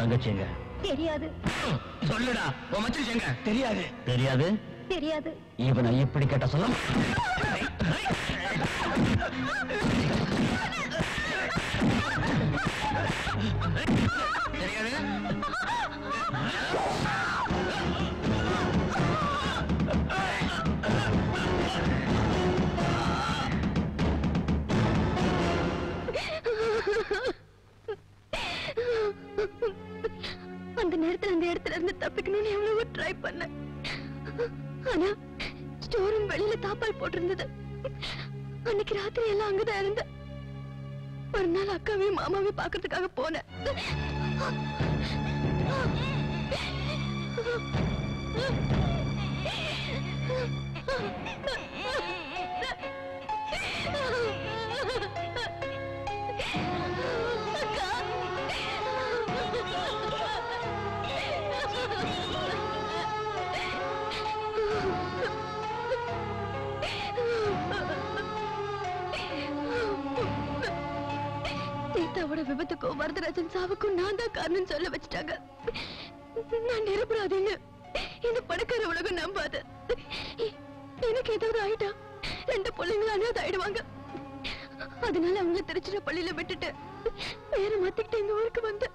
தங்கச்சிங்க தெரியாது சொல்லுடா உன் மச்சி எங்க தெரியாது தெரியாது தெரியாது இவனை எப்படி கேட்ட சொல்ல அந்த நேரத்துல அந்த இடத்துல இருந்து தப்பிக்கணும்னு எவ்வளவோ ட்ரை பண்ணேன் ஆனா ஸ்டோரும் வெளியில தாப்பால் போட்டிருந்தது அன்னைக்கு ராத்திரி எல்லாம் அங்கதான் இருந்தேன் ஒரு நாள் அக்காவையும் மாமாவையும் பாக்குறதுக்காக போனேன் சீதாவோட விபத்துக்கும் வரதராஜன் சாவுக்கும் நான் தான் காரணம் சொல்ல வச்சுட்டாங்க நான் நிரபராதின்னு இந்த பணக்கார உலகம் நம்பாது எ- எனக்கு ஏதாவது ஆயிட்டா ரெண்டு பிள்ளைங்களும் அனாதை ஆயிடுவாங்க அதனால அவங்கள திருச்சிராப்பள்ளியில விட்டுட்டு வேற மாத்திக்கிட்டு இந்த ஊருக்கு வந்தேன்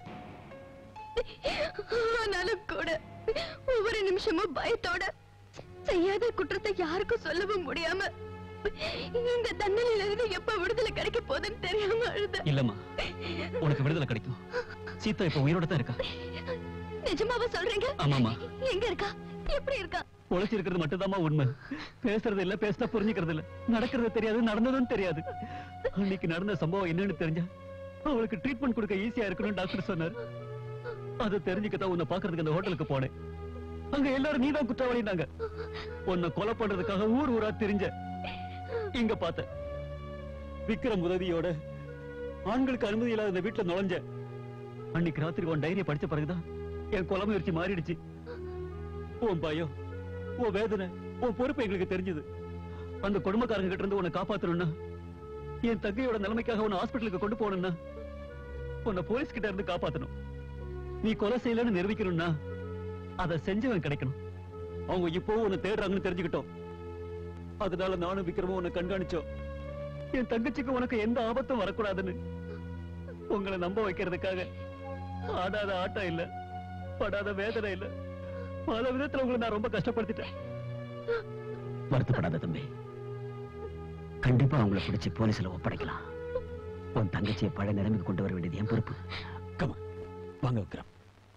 ஆனாலும் கூட ஒவ்வொரு நிமிஷமும் பயத்தோட செய்யாத குற்றத்தை யாருக்கும் சொல்லவும் முடியாம இந்த தண்டனையில இருந்து எப்ப விடுதலை கிடைக்க போகுதுன்னு தெரியாம அழுத இல்லம்மா உனக்கு விடுதலை கிடைக்கும் சீதா இப்ப உயிரோட தான் இருக்கா நிஜமாவா சொல்றீங்க ஆமாம்மா. எங்க இருக்கா எப்படி இருக்கா உழைச்சிருக்கிறது மட்டும்தாம்மா உண்மை பேசுறது இல்ல பேசினா புரிஞ்சுக்கிறது இல்ல நடக்கிறது தெரியாது நடந்ததும் தெரியாது அன்னைக்கு நடந்த சம்பவம் என்னன்னு தெரிஞ்சா அவளுக்கு ட்ரீட்மெண்ட் கொடுக்க ஈஸியா இருக்கணும்னு டாக்டர் சொன்னார் அதை தெரிஞ்சுக்கத்தான் உன்னை பாக்குறதுக்கு அந்த ஹோட்டலுக்கு போனேன் அங்க எல்லாரும் நீதான் குற்றவாளினாங்க உன்னை கொலை பண்றதுக்காக ஊர் ஊரா தெரிஞ்ச இங்க பார்த்த விக்ரம் உதவியோட ஆண்களுக்கு அனுமதி இல்லாத இந்த வீட்டுல நுழைஞ்ச அன்னைக்கு ராத்திரி உன் டைரியை படிச்ச பிறகுதான் என் கொலை முயற்சி மாறிடுச்சு உன் பயம் உன் வேதனை உன் பொறுப்பு எங்களுக்கு தெரிஞ்சது அந்த குடும்பக்காரங்க கிட்ட இருந்து உன்னை காப்பாத்தணும்னா என் தங்கையோட நிலைமைக்காக உன்னை ஹாஸ்பிட்டலுக்கு கொண்டு போகணும்னா உன்னை போலீஸ் கிட்ட இருந்து காப்பாத்தணும் நீ கொலை செய்யலன்னு நிரூபிக்கணும்னா அதை செஞ்சவன் கிடைக்கணும் அவங்க இப்போ உன்னை தேடுறாங்கன்னு தெரிஞ்சுக்கிட்டோம் அதனால நானும் விக்ரமும் உன்னை கண்காணிச்சோம் என் தங்கச்சிக்கு உனக்கு எந்த ஆபத்தும் வரக்கூடாதுன்னு உங்களை நம்ப வைக்கிறதுக்காக ஆடாத ஆட்டம் இல்ல படாத வேதனை இல்ல பல விதத்துல உங்களை நான் ரொம்ப கஷ்டப்படுத்திட்டேன் வருத்தப்படாத தம்பி கண்டிப்பா அவங்கள பிடிச்சு போலீஸ்ல ஒப்படைக்கலாம் உன் தங்கச்சியை பழைய நிலைமைக்கு கொண்டு வர வேண்டியது என் பொறுப்பு கமா வாங்க விக்ரம்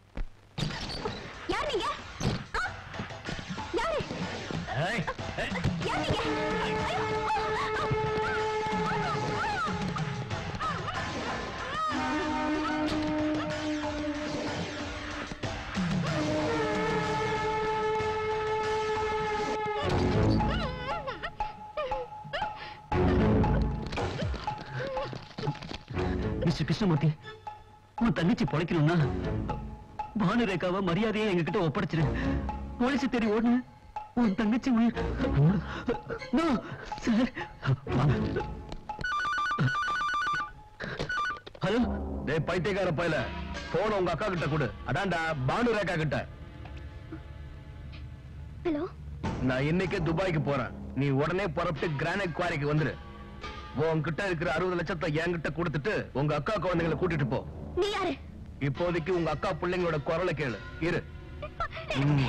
யார் நீங்க ஆ! யாரு யார் நீங்க ஐயோ! மிஸ்டர் கிருஷ்ணமூர்த்தி உன் தங்கச்சி பொழைக்கணும்னா பானுரேகாவை மரியாதையை எங்ககிட்ட ஒப்படைச்சிரு போலீஸ் தேடி ஓடுன உன் தங்கச்சி உயிர் No, sir. வாங்க. ஹலோ டேய் பைத்தியக்கார பையல போன் உங்க அக்கா கிட்ட கொடு அதான்டா பானு ரேகா கிட்ட ஹலோ நான் இன்னைக்கே துபாய்க்கு போறேன் நீ உடனே புறப்பட்டு கிரானைட் குவாரிக்கு வந்துரு உன்கிட்ட இருக்கிற அறுபது லட்சத்தை என்கிட்ட கொடுத்துட்டு உங்க அக்கா குழந்தைங்களை கூட்டிட்டு போ நீ யாரு இப்போதைக்கு உங்க அக்கா பிள்ளைங்களோட குரலை கேளு இரு ம்.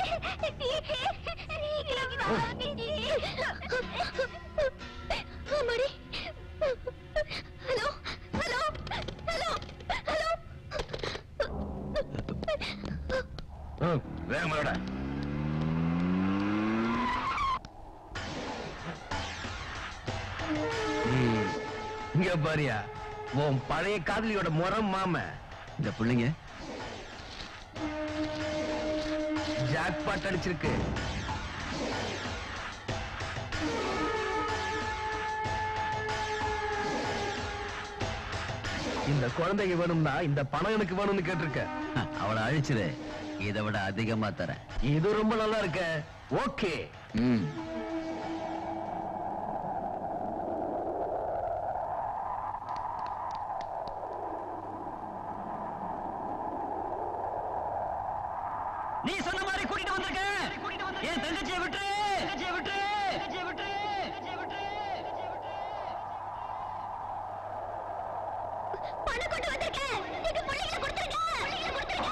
ஆமாடி ஹலோ ஹலோ ஹலோ ஹலோ ம், வேகமா வாடா. ம், இங்க பாரியா உன் பழைய காதலியோட முறம் மாம இந்த பிள்ளைங்க ஜாக்பாட் அடிச்சிருக்கு இந்த குழந்தைங்க வேணும்னா இந்த பணம் எனக்கு வேணும்னு கேட்டிருக்க அவளை அழிச்சிரு இதை விட அதிகமா தரேன் இது ரொம்ப நல்லா இருக்க ஓகே ம் நீ சொன்ன மாதிரி கூட்டிட்டு வந்திருக்க என் தங்கச்சியை விட்டு தங்கச்சியை விட்டு தங்கச்சியை விட்டு தங்கச்சியை விட்டு பணம் கொண்டு வந்திருக்கேன் எங்க பிள்ளைகளை கொடுத்துருங்க பிள்ளைகளை கொடுத்துருங்க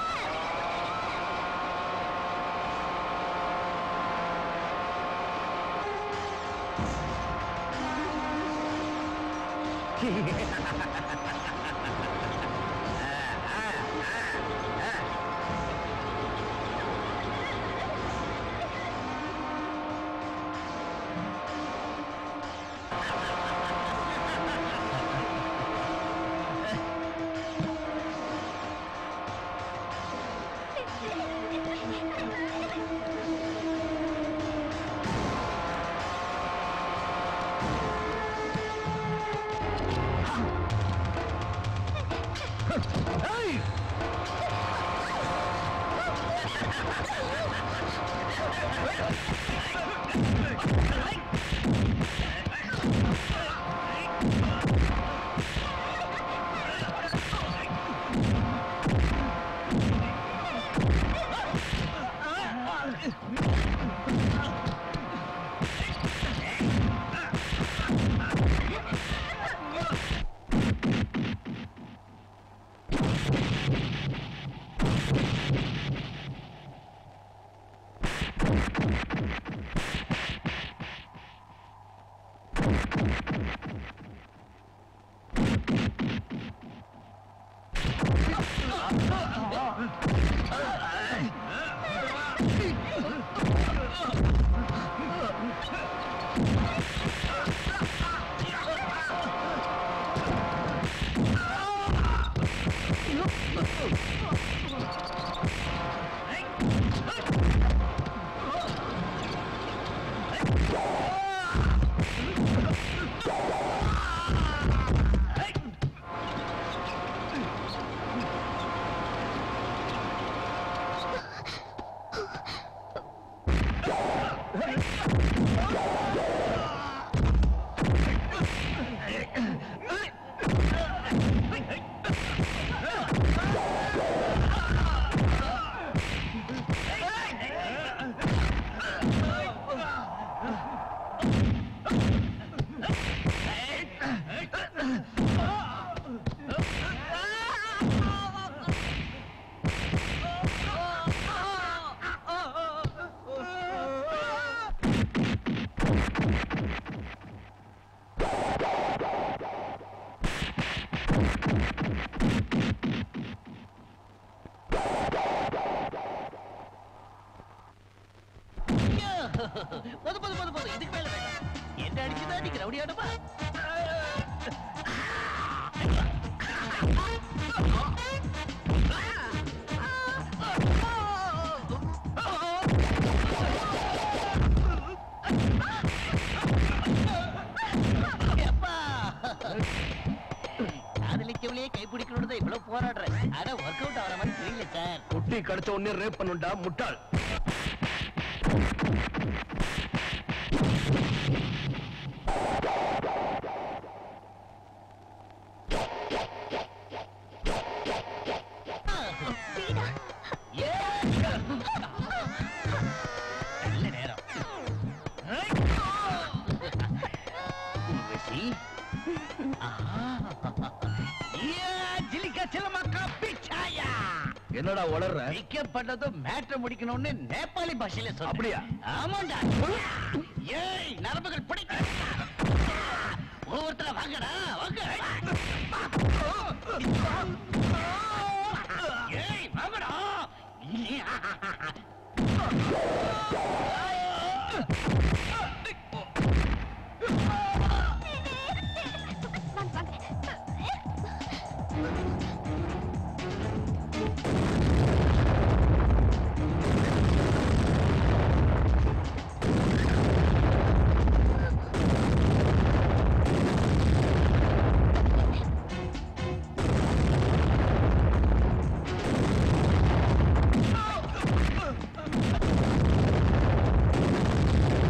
போது போது போது போது இதுக்கு மேல வேண்டாம் என்ன அடிச்சுதான் நீங்க ரவுடியானப்பா காதலிக்கவளையே கைப்பிடிக்கணும்னு தான் இவ்வளவு போராடுறேன் ஆனா ஒர்க் அவுட் ஆகிற மாதிரி தெரியல சார் குட்டி கிடைச்ச உடனே ரேப் பண்ணுண்டா முட்டாள் நல்ல நேரம் ஊர்வசி. ஆஹா. யா, ஜிலிக்கா சிலமக்கா பிச்சாயா. என்னடா வளர்ற பிக்கப் பண்ணதும் மேட்டர் முடிக்கணும்னு நேபாளி பாஷையில சொல்ல அப்படியா? ஆமாண்டா ஏய் நரம்புகள் பிடிக்க ஒவ்வொருத்தர வாங்கடா வாங்க ஏய் வாங்கடா ஆ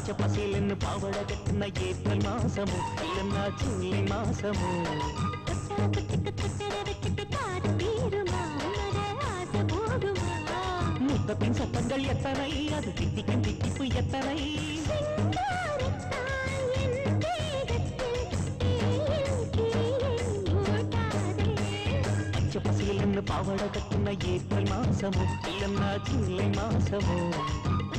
பச்சை பசேலன்னு பாவட கட்டுன ஏப்ரல் மாசமோ இல்லைன்னா ஜூலை மாசமோ முத்த பின் சத்தங்கள் எத்தனை அது தித்திக்கும் தித்திப்பு எத்தனை பச்சை பசேலன்னு பாவட கட்டுன ஏப்ரல் மாசமோ இல்லைன்னா ஜூலை மாசமோ